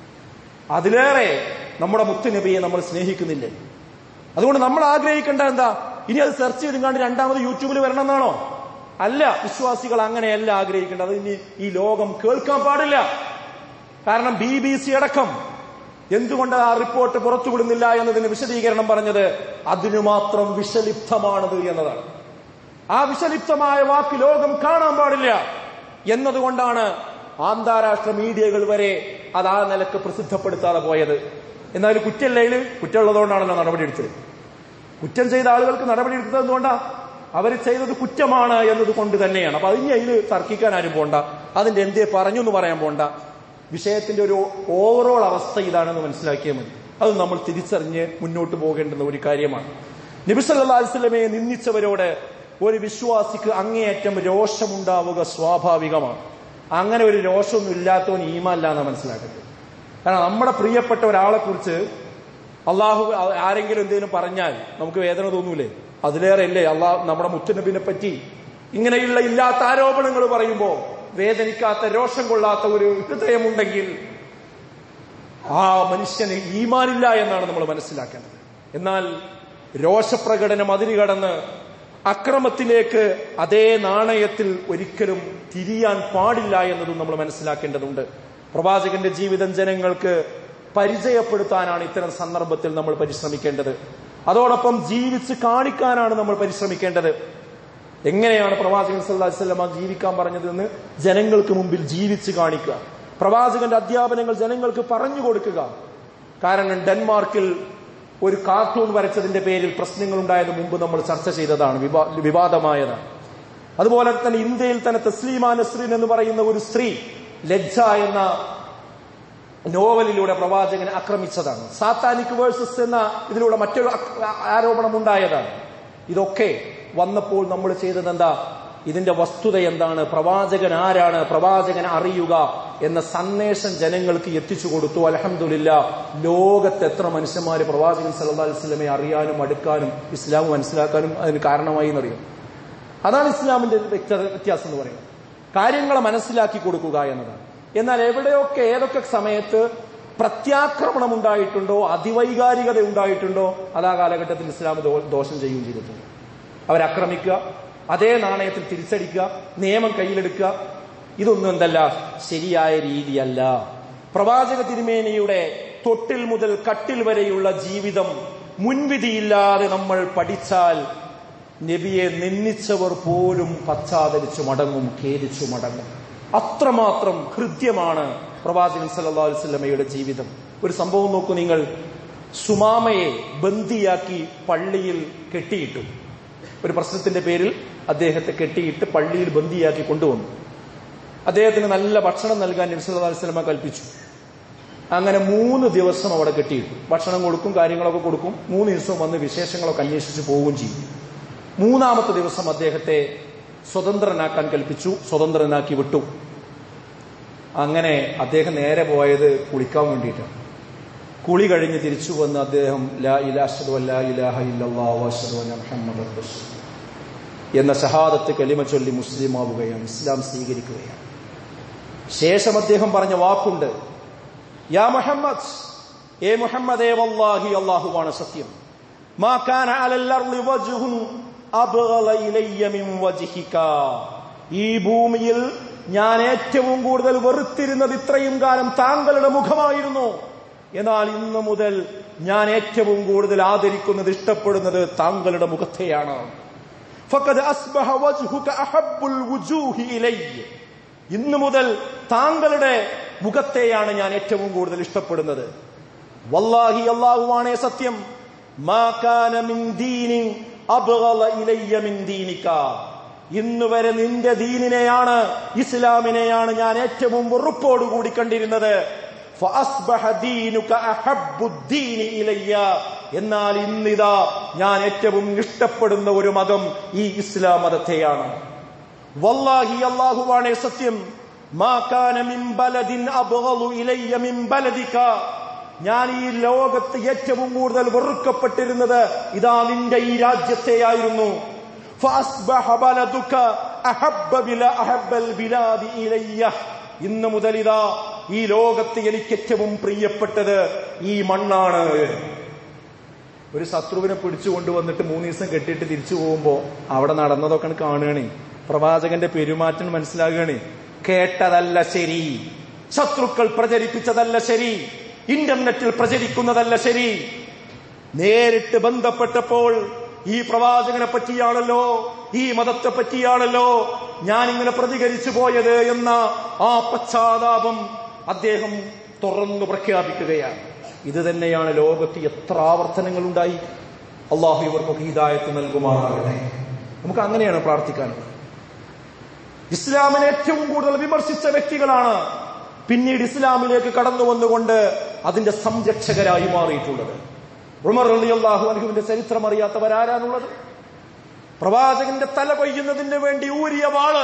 അതിലേറെ നമ്മുടെ മുത്തുനബിയെ നമ്മൾ സ്നേഹിക്കുന്നില്ലേ അതുകൊണ്ട് നമ്മൾ ആഗ്രഹിക്കേണ്ട എന്താ ഇനി അത് സെർച്ച് ചെയ്തും കണ്ട് രണ്ടാമത് യൂട്യൂബിൽ വരണം എന്നാണോ അല്ല വിശ്വാസികൾ അങ്ങനെയല്ല ആഗ്രഹിക്കേണ്ടത് ഇനി ഈ ലോകം കേൾക്കാൻ പാടില്ല കാരണം ബി ബി സി അടക്കം എന്തുകൊണ്ട് ആ റിപ്പോർട്ട് പുറത്തുവിടുന്നില്ല എന്നതിന് വിശദീകരണം പറഞ്ഞത് അതിനു മാത്രം വിഷലിപ്തമാണത് എന്നതാണ് ആ വിഷലിപ്തമായ വാക്ക് ലോകം കാണാൻ പാടില്ല എന്നതുകൊണ്ടാണ് അന്താരാഷ്ട്ര മീഡിയകൾ വരെ അത് ആ നിലക്ക് പ്രസിദ്ധപ്പെടുത്താതെ പോയത് എന്നാൽ കുറ്റല്ലയിൽ കുറ്റമുള്ളതുകൊണ്ടാണല്ലോ നടപടിയെടുത്തത് കുറ്റം ചെയ്ത ആളുകൾക്ക് നടപടിയെടുത്തത് എന്തുകൊണ്ടാ അവർ ചെയ്തത് കുറ്റമാണ് എന്നത് കൊണ്ട് തന്നെയാണ് അപ്പൊ അതിന് അതിൽ തർക്കിക്കാൻ ആരും പോണ്ട അതിന്റെ എന്തേ പറഞ്ഞു എന്ന് പറയാൻ പോണ്ട വിഷയത്തിന്റെ ഒരു ഓവറോൾ അവസ്ഥ ഇതാണെന്ന് മനസ്സിലാക്കിയാൽ മതി അത് നമ്മൾ തിരിച്ചറിഞ്ഞ് മുന്നോട്ട് പോകേണ്ടുന്ന ഒരു കാര്യമാണ് നബിസല്ലാ അലിസ്ലമയെ നിന്ദിച്ചവരോട് ഒരു വിശ്വാസിക്ക് അങ്ങേയറ്റം രോഷമുണ്ടാവുക സ്വാഭാവികമാണ് അങ്ങനെ ഒരു രോഷമൊന്നും ഇല്ലാത്തവൻ ഈമല്ല എന്നാണ് മനസ്സിലാക്കുന്നത് കാരണം നമ്മുടെ പ്രിയപ്പെട്ട ഒരാളെ കുറിച്ച് അള്ളാഹു ആരെങ്കിലും എന്തെങ്കിലും പറഞ്ഞാൽ നമുക്ക് വേദന തോന്നൂലേ അതിലേറെ അല്ലേ അള്ളാഹ് നമ്മുടെ മുത്തുനബിനെ പറ്റി ഇങ്ങനെയുള്ള ഇല്ലാത്ത ആരോപണങ്ങൾ പറയുമ്പോൾ വേദനിക്കാത്ത രോഷം കൊള്ളാത്ത ഒരു ഹൃദയമുണ്ടെങ്കിൽ ആ മനുഷ്യന് ഈമാനില്ല എന്നാണ് നമ്മൾ മനസ്സിലാക്കേണ്ടത് എന്നാൽ രോഷപ്രകടനം അതിരുകടന്ന് അക്രമത്തിലേക്ക് അതേ നാണയത്തിൽ ഒരിക്കലും തിരിയാൻ പാടില്ല എന്നതും നമ്മൾ മനസ്സിലാക്കേണ്ടതുണ്ട് പ്രവാചകന്റെ ജീവിതം ജനങ്ങൾക്ക് പരിചയപ്പെടുത്താനാണ് ഇത്തരം സന്ദർഭത്തിൽ നമ്മൾ പരിശ്രമിക്കേണ്ടത് അതോടൊപ്പം ജീവിച്ച് കാണിക്കാനാണ് നമ്മൾ പരിശ്രമിക്കേണ്ടത് എങ്ങനെയാണ് പ്രവാചകൻ സല്ലല്ലാഹു അലൈഹി വസല്ലമ ജീവിക്കാൻ പറഞ്ഞതെന്ന് ജനങ്ങൾക്ക് മുമ്പിൽ ജീവിച്ച് കാണിക്കുക പ്രവാചകന്റെ അധ്യാപനങ്ങൾ ജനങ്ങൾക്ക് പറഞ്ഞു കൊടുക്കുക കാരണം ഡെൻമാർക്കിൽ ഒരു കാർട്ടൂൺ വരച്ചതിന്റെ പേരിൽ പ്രശ്നങ്ങൾ ഉണ്ടായത് മുമ്പ് നമ്മൾ ചർച്ച ചെയ്തതാണ് വിവാ- വിവാദമായതാണ് അതുപോലെ തന്നെ ഇന്ത്യയിൽ തന്നെ തസ്ലീമ നസ്രീൻ എന്ന് പറയുന്ന ഒരു സ്ത്രീ ലജ്ജ എന്ന നോവലിലൂടെ പ്രവാചകനെ ആക്രമിച്ചതാണ് സാത്താനിക് വേഴ്സസ് എന്ന ഇതിലൂടെ മറ്റൊരു അക്- ആരോപണം ഉണ്ടായതാണ് ഇതൊക്കെ വന്നപ്പോൾ നമ്മൾ ചെയ്തത് എന്താ ഇതിന്റെ വസ്തുത എന്താണ് പ്രവാചകൻ ആരാണ് പ്രവാചകൻ അറിയുക എന്ന സന്ദേശം ജനങ്ങൾക്ക് എത്തിച്ചു കൊടുത്തു അലഹമില്ല ലോകത്ത് എത്ര മനുഷ്യന്മാര് പ്രവാചകൻ സല്ലല്ലാഹു അലൈഹി വസല്ലമയെ അറിയാനും അടുക്കാനും ഇസ്ലാം മനസ്സിലാക്കാനും അതിന് കാരണമായി എന്നറിയും അതാണ് ഇസ്ലാമിന്റെ വ്യക്ത- വ്യത്യാസം എന്ന് പറയുന്നത് കാര്യങ്ങളെ മനസ്സിലാക്കി കൊടുക്കുക എന്നതാണ് എന്നാൽ എവിടെയൊക്കെ ഏതൊക്കെ സമയത്ത് പ്രത്യാക്രമണം ഉണ്ടായിട്ടുണ്ടോ അതിവൈകാരികത ഉണ്ടായിട്ടുണ്ടോ അത് ആ കാലഘട്ടത്തിൽ ഇസ്ലാം ദോ- ദോഷം ചെയ്യുകയും ചെയ്തിട്ടുണ്ട് അവരാക്രമിക്കുക അതേ നാണയത്തിൽ തിരിച്ചടിക്കുക നിയമം കയ്യിലെടുക്കുക ഇതൊന്നും എന്തല്ല ശരിയായ രീതിയല്ല പ്രവാചക തിരുമേനിയുടെ തൊട്ടിൽ മുതൽ കട്ടിൽ വരെയുള്ള ജീവിതം മുൻവിധിയില്ലാതെ നമ്മൾ പഠിച്ചാൽ നബിയെ നിന്ദിച്ചവർ പോലും പശ്ചാത്തലിച്ചു മടങ്ങും ഖേദിച്ചു മടങ്ങും അത്രമാത്രം ഹൃദ്യമാണ് പ്രവാചകൻ സല്ലല്ലാഹു അലൈഹി വസല്ലമയുടെ ജീവിതം ഒരു സംഭവം നോക്കൂ നിങ്ങൾ സുമാമയെ ബന്ദിയാക്കി പള്ളിയിൽ കെട്ടിയിട്ടു ഒരു പ്രശ്നത്തിന്റെ പേരിൽ അദ്ദേഹത്തെ കെട്ടിയിട്ട് പള്ളിയിൽ ബന്ദിയാക്കി കൊണ്ടുവന്നു അദ്ദേഹത്തിന് നല്ല ഭക്ഷണം നൽകാൻ നബി സല്ലല്ലാഹു അലൈഹി വസല്ലമ കൽപ്പിച്ചു അങ്ങനെ മൂന്ന് ദിവസം അവിടെ കെട്ടിയിട്ടു ഭക്ഷണം കൊടുക്കും കാര്യങ്ങളൊക്കെ കൊടുക്കും മൂന്ന് ദിവസം വന്ന് വിശേഷങ്ങളൊക്കെ അന്വേഷിച്ച് പോവുകയും ചെയ്യും മൂന്നാമത്തെ ദിവസം അദ്ദേഹത്തെ സ്വതന്ത്രനാക്കാൻ കൽപ്പിച്ചു സ്വതന്ത്രനാക്കി വിട്ടു അങ്ങനെ അദ്ദേഹം നേരെ പോയത് കുളിക്കാൻ വേണ്ടിയിട്ടാണ് കുളി കഴിഞ്ഞ് തിരിച്ചു വന്ന് അദ്ദേഹം ലാ ഇലാഷദു അല്ലാ ഇലാഹ ഇല്ലല്ലാഹു വഅശ്ഹദു അന്ന മുഹമ്മദൻ റസൂൽ എന്ന ഷഹാദത്ത് കലിമ ചൊല്ലി മുസ്ലിം ആവുകയാണ് ഇസ്ലാം സ്വീകരിക്കുകയാണ് ശേഷം അദ്ദേഹം പറഞ്ഞ വാക്കുണ്ട് യാ മുഹമ്മദ് ഏ മുഹമ്മദേ വല്ലാഹി അല്ലാഹുവാണ് സത്യം മാ കാന അലൽ അർളി വജ്ഹുൻ അബ്ഗള ഇലയ്യ മിൻ വജ്ഹിക ഈ ഭൂമിയിൽ ഞാൻ ഏറ്റവും കൂടുതൽ വെറുത്തിരുന്നത് ഇത്രയും കാലം താങ്കളുടെ മുഖമായിരുന്നു എന്നാൽ ഇന്നു മുതൽ ഞാൻ ഏറ്റവും കൂടുതൽ ആദരിക്കുന്നത് ഇഷ്ടപ്പെടുന്നത് താങ്കളുടെ മുഖത്തെയാണ് ഫഖദ് അസ്ബഹ വജ്ഹുക അഹബ്ബുൽ വുജൂഹി ഇലയ്യ ഇന്നു മുതൽ താങ്കളുടെ മുഖത്തെയാണ് ഞാൻ ഏറ്റവും കൂടുതൽ ഇഷ്ടപ്പെടുന്നത് വല്ലാഹി അല്ലാഹുവാണേ സത്യം മാ കാന മിൻ ദീനിൻ അബ്ഗള ഇലയ്യ മിൻ ദീനിക ഇന്ന് വരെ നിന്റെ ദീനിനെയാണ് ഇസ്ലാമിനെയാണ് ഞാൻ ഏറ്റവും വെറുപ്പോടുകൂടി കണ്ടിരുന്നത് ഫഅസ്ബഹ ദീനുക അഹബ്ബുദ്ദീനി ഇലയ്യ എന്നാൽ ഇന്നിതാ ഞാൻ ഏറ്റവും ഇഷ്ടപ്പെടുന്ന ഒരു മതം ഈ ഇസ്ലാം മതത്തെയാണ് വല്ലാഹി അല്ലാഹുവാണേ സത്യം മാ കാന മിൻ ബലദിൻ അബ്ഗളു ഇലയ്യ മിൻ ബലദിക ഞാൻ ഈ ലോകത്ത് ഏറ്റവും കൂടുതൽ വെറുക്കപ്പെട്ടിരുന്നത് ഇതാ നിന്റെ ഈ രാജ്യത്തെയായിരുന്നു فأصبح بلدك أحب بلا أحب البلاد إلي ഇന്ന് മുതൽ ഇതാ ഈ ലോകത്ത് എനിക്ക് ഏറ്റവും പ്രിയപ്പെട്ടത് ഈ മണ്ണാണ് ഒരു ശത്രുവിനെ പിടിച്ചു കൊണ്ടുവന്നിട്ട് മൂന്ന് ദിവസം കെട്ടിയിട്ട് തിരിച്ചു പോകുമ്പോ അവിടെ നടന്നതൊക്കെ കാണുകയാണ് പ്രവാചകന്റെ പെരുമാറ്റം മനസ്സിലാകുകയാണ് കേട്ടതല്ല ശരി ശത്രുക്കൾ പ്രചരിപ്പിച്ചതല്ല ശരി ഇന്റർനെറ്റിൽ പ്രചരിക്കുന്നതല്ല ശരി നേരിട്ട് ബന്ധപ്പെട്ടപ്പോൾ ഈ പ്രവാചകനെ പറ്റിയാണല്ലോ ഈ മതത്തെ പറ്റിയാണല്ലോ ഞാൻ ഇങ്ങനെ പ്രതികരിച്ചു പോയത് എന്ന ആ പശ്ചാത്താപം അദ്ദേഹം തുറന്നു പ്രഖ്യാപിക്കുകയാണ് ഇത് തന്നെയാണ് ലോകത്ത് എത്ര ആവർത്തനങ്ങൾ ഉണ്ടായി അള്ളാഹു ഇവർക്കൊക്കെ ഹിദായത്ത് നൽകുമാറാകട്ടെ നമുക്ക് അങ്ങനെയാണ് പ്രാർത്ഥിക്കാനുള്ളത് ഇസ്ലാമിനെ ഏറ്റവും കൂടുതൽ വിമർശിച്ച വ്യക്തികളാണ് പിന്നീട് ഇസ്ലാമിലേക്ക് കടന്നു വന്നുകൊണ്ട് അതിന്റെ സംരക്ഷകരായി മാറിയിട്ടുള്ളത് ഉമർ അലി അള്ളാഹു അലഹുവിന്റെ ചരിത്രം അറിയാത്തവരാരാണുള്ളത് പ്രവാചകന്റെ തല കൊയ്യുന്നതിന് വേണ്ടി ഊരിയ വാള്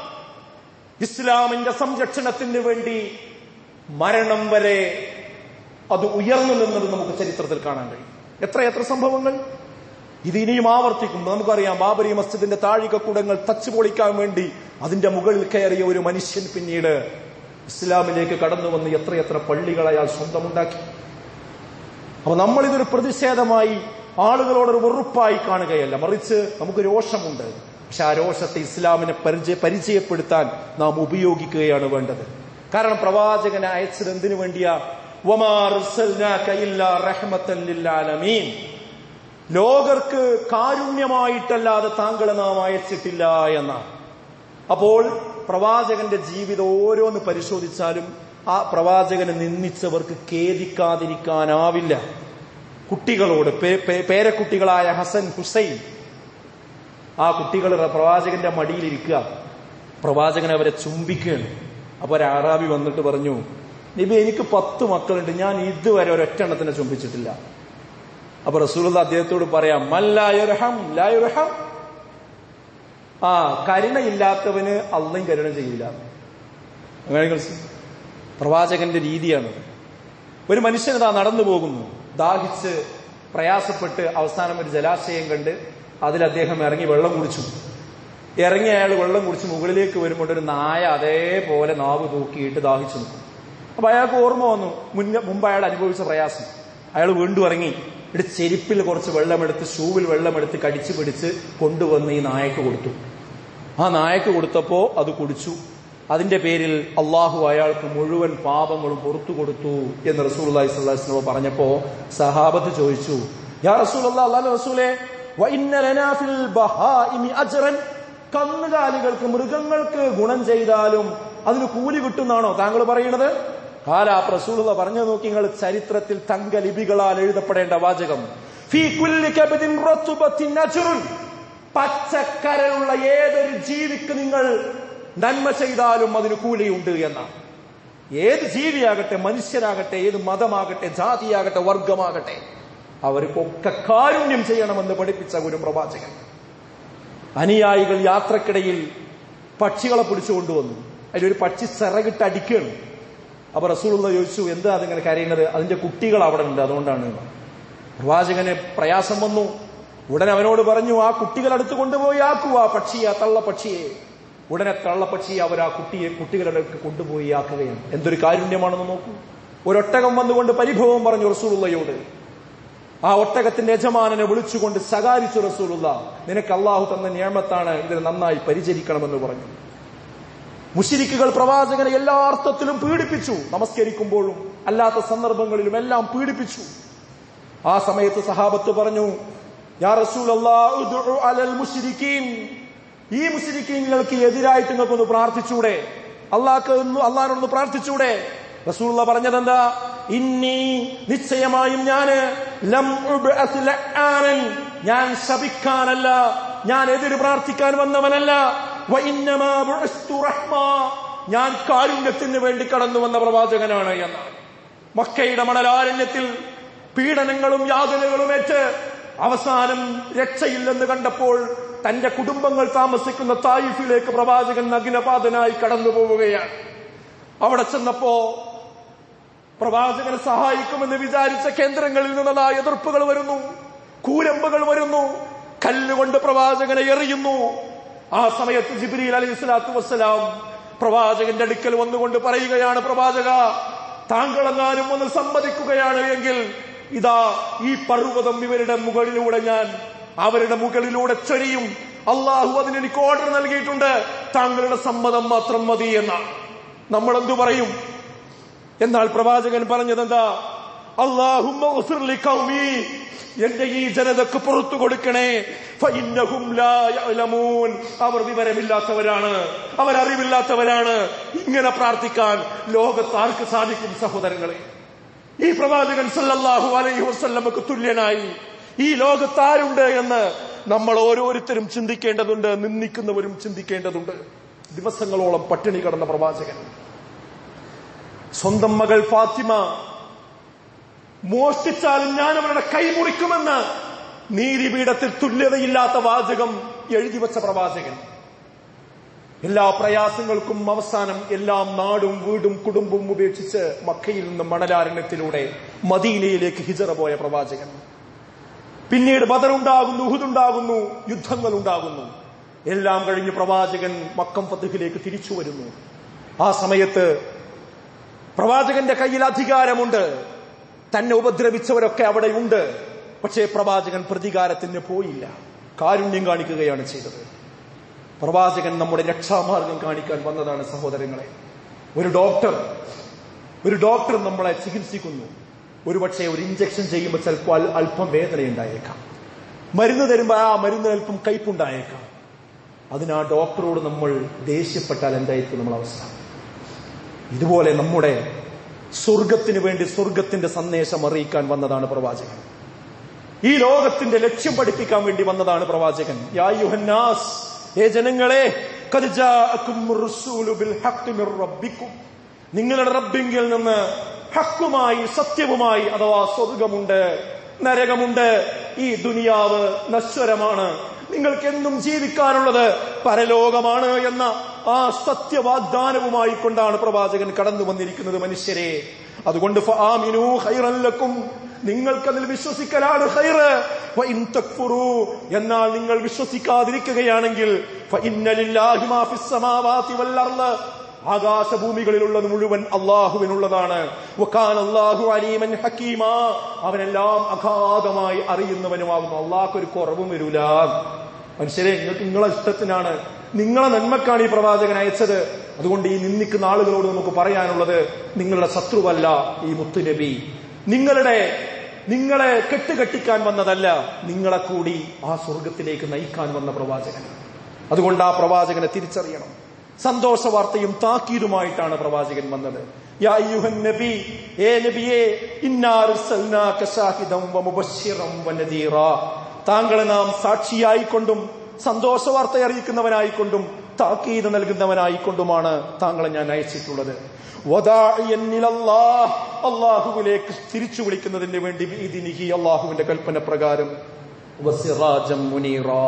ഇസ്ലാമിന്റെ സംരക്ഷണത്തിന് വേണ്ടി മരണം വരെ അത് ഉയർന്നു നിന്നത് നമുക്ക് ചരിത്രത്തിൽ കാണാൻ കഴിയും എത്രയെത്ര സംഭവങ്ങൾ ഇത് ഇനിയും ആവർത്തിക്കും നമുക്കറിയാം ബാബരി മസ്ജിദിന്റെ താഴികക്കുടങ്ങൾ തച്ചു പൊളിക്കാൻ വേണ്ടി അതിന്റെ മുകളിൽ കയറിയ ഒരു മനുഷ്യൻ പിന്നീട് ഇസ്ലാമിലേക്ക് കടന്നു വന്ന് എത്രയെത്ര പള്ളികൾ അയാൾ സ്വന്തമുണ്ടാക്കി അപ്പൊ നമ്മൾ ഇതൊരു പ്രതിഷേധമായി ആളുകളോടൊരു വെറുപ്പായി കാണുകയല്ല മറിച്ച് നമുക്ക് രോഷമുണ്ട് പക്ഷെ ആ രോഷത്തെ ഇസ്ലാമിനെ പരിചയ പരിചയപ്പെടുത്താൻ നാം ഉപയോഗിക്കുകയാണ് വേണ്ടത് കാരണം പ്രവാചകനെ അയച്ചത് എന്തിനു വേണ്ടിയാ വമാ അർസൽനാക ഇല്ലാ റഹ്മത്തൻ ലിൽആലമീൻ ലോകർക്ക് കാരുണ്യമായിട്ടല്ലാതെ താങ്കളെ നാം അയച്ചിട്ടില്ല എന്നാണ് അപ്പോൾ പ്രവാചകന്റെ ജീവിതം ഓരോന്ന് പരിശോധിച്ചാലും ആ പ്രവാചകനെ നിന്ദിച്ചവർക്ക് ഖേദിക്കാതിരിക്കാനാവില്ല കുട്ടികളോട് പേ- പേ- പേരക്കുട്ടികളായ ഹസൻ ഹുസൈൻ ആ കുട്ടികൾ പ്രവാചകന്റെ മടിയിലിരിക്കുക പ്രവാചകൻ അവരെ ചുംബിക്കുകയാണ് അപ്പൊ ഒരു ആറാബി വന്നിട്ട് പറഞ്ഞു നബി എനിക്ക് പത്ത് മക്കളുണ്ട് ഞാൻ ഇതുവരെ ഒരൊറ്റ എണ്ണത്തിനെ ചുംബിച്ചിട്ടില്ല അപ്പൊ റസൂൽ അദ്ദേഹത്തോട് പറയാം മല്ലായുർഹം ലായുർഹം ആ കരുണയില്ലാത്തവന് അള്ളയും കരുണ ചെയ്യില്ല അങ്ങനെ മനസ്സി- പ്രവാചകന്റെ രീതിയാണ് ഒരു മനുഷ്യൻ ഇതാ നടന്നു പോകുന്നു ദാഹിച്ച് പ്രയാസപ്പെട്ട് അവസാനം ഒരു ജലാശയം കണ്ട് അതിൽ അദ്ദേഹം ഇറങ്ങി വെള്ളം കുടിച്ചു ഇറങ്ങി അയാൾ വെള്ളം കുടിച്ച് മുകളിലേക്ക് വരുമ്പോൾ ഒരു നായ അതേപോലെ നാവ് തൂക്കിയിട്ട് ദാഹിച്ചു നിൽക്കും അപ്പൊ അയാൾക്ക് ഓർമ്മ വന്നു മുന്നേ മുമ്പ് അയാൾ അനുഭവിച്ച പ്രയാസം അയാൾ വീണ്ടും ഇറങ്ങി എന്നിട്ട് ചെരുപ്പിൽ കുറച്ച് വെള്ളമെടുത്ത് ഷൂവിൽ വെള്ളമെടുത്ത് കടിച്ചു പിടിച്ച് കൊണ്ടുവന്ന് ഈ നായക്ക് കൊടുത്തു ആ നായക്ക് കൊടുത്തപ്പോ അത് കുടിച്ചു അതിന്റെ പേരിൽ അള്ളാഹു അയാൾക്ക് മുഴുവൻ പാപങ്ങളും പുറത്തു കൊടുത്തു എന്ന് റസൂൽ അള്ളാഹിസ്ലാസ്ലോ പറഞ്ഞപ്പോ സഹാബത്ത് ചോദിച്ചു യാ റസൂൽ അള്ളാഹ് റസൂലെ വഇന്ന ലനാ ഫിൽ ബഹാഇമി അജ്റൻ കന്നുകാലികൾക്ക് മൃഗങ്ങൾക്ക് ഗുണം ചെയ്താലും അതിന് കൂലി കിട്ടുന്നാണോ താങ്കൾ പറയുന്നത് കാല പ്രസൂലുള്ള പറഞ്ഞു നോക്കി നിങ്ങൾ ചരിത്രത്തിൽ തങ്കലിപികളാൽ എഴുതപ്പെടേണ്ട വാചകം ഫീ കുല്ലി കബദിൻ റത്തുബത്തിൻ അജ്റുൻ പച്ചക്കരയുള്ള ഏതൊരു ജീവിക്ക് നിങ്ങൾ നന്മ ചെയ്താലും അതിന് കൂലിയുണ്ട് എന്നാണ് ഏത് ജീവിയാകട്ടെ മനുഷ്യരാകട്ടെ ഏത് മതമാകട്ടെ ജാതിയാകട്ടെ വർഗമാകട്ടെ അവർക്കൊക്കെ കാരുണ്യം ചെയ്യണമെന്ന് പഠിപ്പിച്ച ഒരു പ്രവാചകൻ അനുയായികൾ യാത്രക്കിടയിൽ പക്ഷികളെ പിടിച്ചു കൊണ്ടുവന്നു അതിലൊരു പക്ഷി ചിറകിട്ട് അടിക്കുകയാണ് അപ്പൊ റസൂലുള്ള ചോദിച്ചു എന്താ അതിങ്ങനെ കരയുന്നത് അതിന്റെ കുട്ടികൾ അവിടെ ഉണ്ട് അതുകൊണ്ടാണ് എന്ന്. പ്രവാചകന് പ്രയാസം വന്നു ഉടനെ അവനോട് പറഞ്ഞു ആ കുട്ടികളടുത്ത് കൊണ്ടുപോയി ആക്കുക ആ പക്ഷിയെ ആ തള്ള പക്ഷിയെ ഉടനെ തള്ളപ്പക്ഷിയെ അവർ ആ കുട്ടിയെ കുട്ടികളുടെ അടുത്ത് കൊണ്ടുപോയി ആക്കുകയാണ് എന്തൊരു കാരുണ്യമാണെന്ന് നോക്കൂ ഒരൊട്ടകം വന്നുകൊണ്ട് പരിഭവം പറഞ്ഞു റസൂലുള്ളയോട് ആ ഒട്ടകത്തിന്റെ യജമാനനെ വിളിച്ചുകൊണ്ട് ശകാരിച്ചു റസൂലുള്ള നിനക്ക് അള്ളാഹു തന്ന നിയമത്താണ് ഇതിനെ നന്നായി പരിചരിക്കണമെന്ന് പറഞ്ഞു മുഷിരിക്കുകൾ പ്രവാചകനെ എല്ലാ അർത്ഥത്തിലും പീഡിപ്പിച്ചു നമസ്കരിക്കുമ്പോഴും അല്ലാത്ത സന്ദർഭങ്ങളിലും എല്ലാം പീഡിപ്പിച്ചു ആ സമയത്ത് സഹാബത്ത് പറഞ്ഞു യാ റസൂലല്ലാഹ് ഉദ്ഉ അലൽ മുശ്രിക്കീൻ ഈ മുസ്ലിക്കീങ്ങൾക്ക് എതിരായിട്ട് നിങ്ങൾക്കൊന്ന് പ്രാർത്ഥിച്ചൂടെ അള്ളാഹ്ക്ക് ഒന്ന് അള്ളാഹിനോടൊന്ന് പ്രാർത്ഥിച്ചൂടെ റസൂലുള്ള പറഞ്ഞതെന്താ ഇന്നി നിശ്ചയമായും ഞാന് ലം ഉബ്അസ് ലആനൻ ഞാൻ ശപിക്കാനല്ല ഞാൻ എതിര് പ്രാർത്ഥിക്കാൻ വന്നവനല്ല വ ഇന്നമാ ബുഇസ്തു റഹ്മാ ഞാൻ കാരുണ്യത്തിന് വേണ്ടി കടന്നു വന്ന പ്രവാചകനാണ് എന്നാണ് മക്കയുടെ മണലാരണ്യത്തിൽ പീഡനങ്ങളും യാതനകളും ഏറ്റ് അവസാനം രക്ഷയില്ലെന്ന് കണ്ടപ്പോൾ തന്റെ കുടുംബങ്ങൾ താമസിക്കുന്ന തായിഫിലേക്ക് പ്രവാചകൻ നഗ്നപാതനായി കടന്നു പോവുകയാണ് അവിടെ ചെന്നപ്പോ പ്രവാചകനെ സഹായിക്കുമെന്ന് വിചാരിച്ച കേന്ദ്രങ്ങളിൽ നിന്നുള്ള എതിർപ്പുകൾ വരുന്നു കൂരമ്പുകൾ വരുന്നു കല്ലുകൊണ്ട് പ്രവാചകനെ എറിയുന്നു ആ സമയത്ത് ജിബ്രീൽ അലൈഹി സ്വലാത്തു വസ്സലാം പ്രവാചകന്റെ അടുക്കൽ വന്നുകൊണ്ട് പറയുകയാണ് പ്രവാചക താങ്കളെങ്ങാനും ഒന്ന് സമ്മതിക്കുകയാണ് എങ്കിൽ ഇതാ ഈ പർവ്വതം ഇവരുടെ മുകളിലൂടെ ഞാൻ അവരുടെ മുകളിലൂടെ ചൊരിയും അള്ളാഹു അതിന് എനിക്ക് ഓർഡർ നൽകിയിട്ടുണ്ട് താങ്കളുടെ സമ്മതം മാത്രം മതി എന്നാണ് നമ്മൾ എന്തു പറയും എന്നാൽ പ്രവാചകൻ പറഞ്ഞതെന്താ അള്ളാഹുമ്മ ഉസ്ർലി ഖൗമി എന്റെ ഈ ജനതക്ക് പുറത്തു കൊടുക്കണേ ഫഇന്നഹും ലാ യഅലമൂൻ അവർ വിവരമില്ലാത്തവരാണ് അവർ അറിവില്ലാത്തവരാണ് ഇങ്ങനെ പ്രാർത്ഥിക്കാൻ ലോകത്ത് ആർക്ക് സാധിക്കും സഹോദരങ്ങളെ ഈ പ്രവാചകൻ സല്ലല്ലാഹു അലൈഹി വസല്ലമക്ക് തുല്യനായി ഈ ലോകത്ത് ആരുണ്ട് എന്ന് നമ്മൾ ഓരോരുത്തരും ചിന്തിക്കേണ്ടതുണ്ട് നിന്ദിക്കുന്നവരും ചിന്തിക്കേണ്ടതുണ്ട് ദിവസങ്ങളോളം പട്ടിണി കടന്ന പ്രവാചകൻ സ്വന്തം മകൾ ഫാത്തിമ മോഷ്ടിച്ചാലും ഞാൻ അവരുടെ കൈ മുറിക്കുമെന്ന് നീതിപീഠത്തിൽ തുല്യതയില്ലാത്ത വാചകം എഴുതി വച്ച പ്രവാചകൻ എല്ലാ പ്രയാസങ്ങൾക്കും അവസാനം എല്ലാം നാടും വീടും കുടുംബവും ഉപേക്ഷിച്ച് മക്കയിൽ നിന്ന് മണലാരണ്യത്തിലൂടെ മദീനയിലേക്ക് ഹിജറ പോയ പ്രവാചകൻ പിന്നീട് ബദറുണ്ടാകുന്നു ഉഹുദുണ്ടാകുന്നു യുദ്ധങ്ങൾ ഉണ്ടാകുന്നു എല്ലാം കഴിഞ്ഞ് പ്രവാചകൻ മക്കം ഫത്തഹിലേക്ക് തിരിച്ചു വരുന്നു ആ സമയത്ത് പ്രവാചകന്റെ കയ്യിൽ അധികാരമുണ്ട് തന്നെ ഉപദ്രവിച്ചവരൊക്കെ അവിടെ ഉണ്ട് പക്ഷേ പ്രവാചകൻ പ്രതികാരത്തിന് പോയില്ല കാരുണ്യം കാണിക്കുകയാണ് ചെയ്തത് പ്രവാചകൻ നമ്മുടെ രക്ഷാമാർഗം കാണിക്കാൻ വന്നതാണ് സഹോദരങ്ങളെ ഒരു ഡോക്ടർ ഒരു ഡോക്ടർ നമ്മളെ ചികിത്സിക്കുന്നു ഒരുപക്ഷെ ഒരു ഇഞ്ചക്ഷൻ ചെയ്യുമ്പോൾ ചിലപ്പോൾ അൽ- അല്പം വേദനയുണ്ടായേക്കാം മരുന്ന് തരുമ്പോൾ ആ മരുന്ന് അല്പം കയ്പുണ്ടായേക്കാം അതിന് ആ ഡോക്ടറോട് നമ്മൾ ദേഷ്യപ്പെട്ടാൽ എന്തായിരിക്കും നമ്മൾ അവസ്ഥ ഇതുപോലെ നമ്മുടെ സ്വർഗത്തിന് വേണ്ടി സ്വർഗത്തിന്റെ സന്ദേശം അറിയിക്കാൻ വന്നതാണ് പ്രവാചകൻ ഈ ലോകത്തിന്റെ ലക്ഷ്യം പഠിപ്പിക്കാൻ വേണ്ടി വന്നതാണ് പ്രവാചകൻ യാ യുഹന്നാസ് ഏ ജനങ്ങളെ ഖദ് ജാഅക്കും റസൂലു ബിൽ ഹഖ് മിർ റബ്ബിക്കും നിങ്ങളുടെ റബ്ബിങ്കിൽ നിന്ന് ഹക്കുമായി സത്യവുമായി അഥവാ സ്വർഗമുണ്ട് നരകമുണ്ട് ഈ ദുനിയാവ് നശ്വരമാണ് നിങ്ങൾക്ക് എന്നും ജീവിക്കാനുള്ളത് പരലോകമാണ് എന്ന ആ സത്യവാഗ്ദാനവുമായി കൊണ്ടാണ് പ്രവാചകൻ കടന്നു വന്നിരിക്കുന്നത് മനുഷ്യരെ അതുകൊണ്ട് ഫആമിനൂ ഖൈറൻ ലക്കും നിങ്ങൾക്കതിൽ വിശ്വസിക്കലാണ് ഖൈറ് വഇൻ തക്ഫുറൂ എന്നാൽ നിങ്ങൾ വിശ്വസിക്കാതിരിക്കുകയാണെങ്കിൽ ഫഇന്ന ലില്ലാഹി മാ ഫിസ് സമാവാതി വൽ അർള് ആകാശഭൂമികളിലുള്ളത് മുഴുവൻ അള്ളാഹുവിനുള്ളതാണ് വക്കാൻ അള്ളാഹു അലീമൻ ഹക്കീമ അവനെല്ലാം അഗാധമായി അറിയുന്നവനുമാകുന്നു അള്ളാഹ്ക്ക് ഒരു കുറവും വരൂല മനുഷ്യരെ നിങ്ങൾക്ക് നിങ്ങളെ ഇഷ്ടത്തിനാണ് നിങ്ങളെ നന്മക്കാണ് ഈ പ്രവാചകൻ അയച്ചത് അതുകൊണ്ട് ഈ നിന്ദിക്കുന്ന ആളുകളോട് നമുക്ക് പറയാനുള്ളത് നിങ്ങളുടെ ശത്രുവല്ല ഈ മുത്തുനബി നിങ്ങളുടെ നിങ്ങളെ കെട്ടുകെട്ടിക്കാൻ വന്നതല്ല നിങ്ങളെ കൂടി ആ സ്വർഗത്തിലേക്ക് നയിക്കാൻ വന്ന പ്രവാചകൻ അതുകൊണ്ട് ആ പ്രവാചകനെ തിരിച്ചറിയണം സന്തോഷ വാർത്തയും താക്കീതുമായിട്ടാണ് പ്രവാചകൻ വന്നത് യാ അയ്യുഹൻ നബി ഏ നബിയേ ഇന്നാ അർസൽനാക ശാഹിദൻ വമുബശ്ശിറൻ വനദീറാ താങ്കളെ നാം സാക്ഷിയായിക്കൊണ്ടും സന്തോഷ വാർത്ത അറിയിക്കുന്നവനായിക്കൊണ്ടും താക്കീത് നൽകുന്നവനായിക്കൊണ്ടുമാണ് താങ്കളെ ഞാൻ അയച്ചിട്ടുള്ളത് വദാഇയൻ ഇലല്ലാഹ് അള്ളാഹുവിലേക്ക് തിരിച്ചു വിളിക്കുന്നതിന് വേണ്ടി ഇതിനിഹി അള്ളാഹുവിന്റെ കൽപ്പന പ്രകാരം വസിറാജം മുനീറാ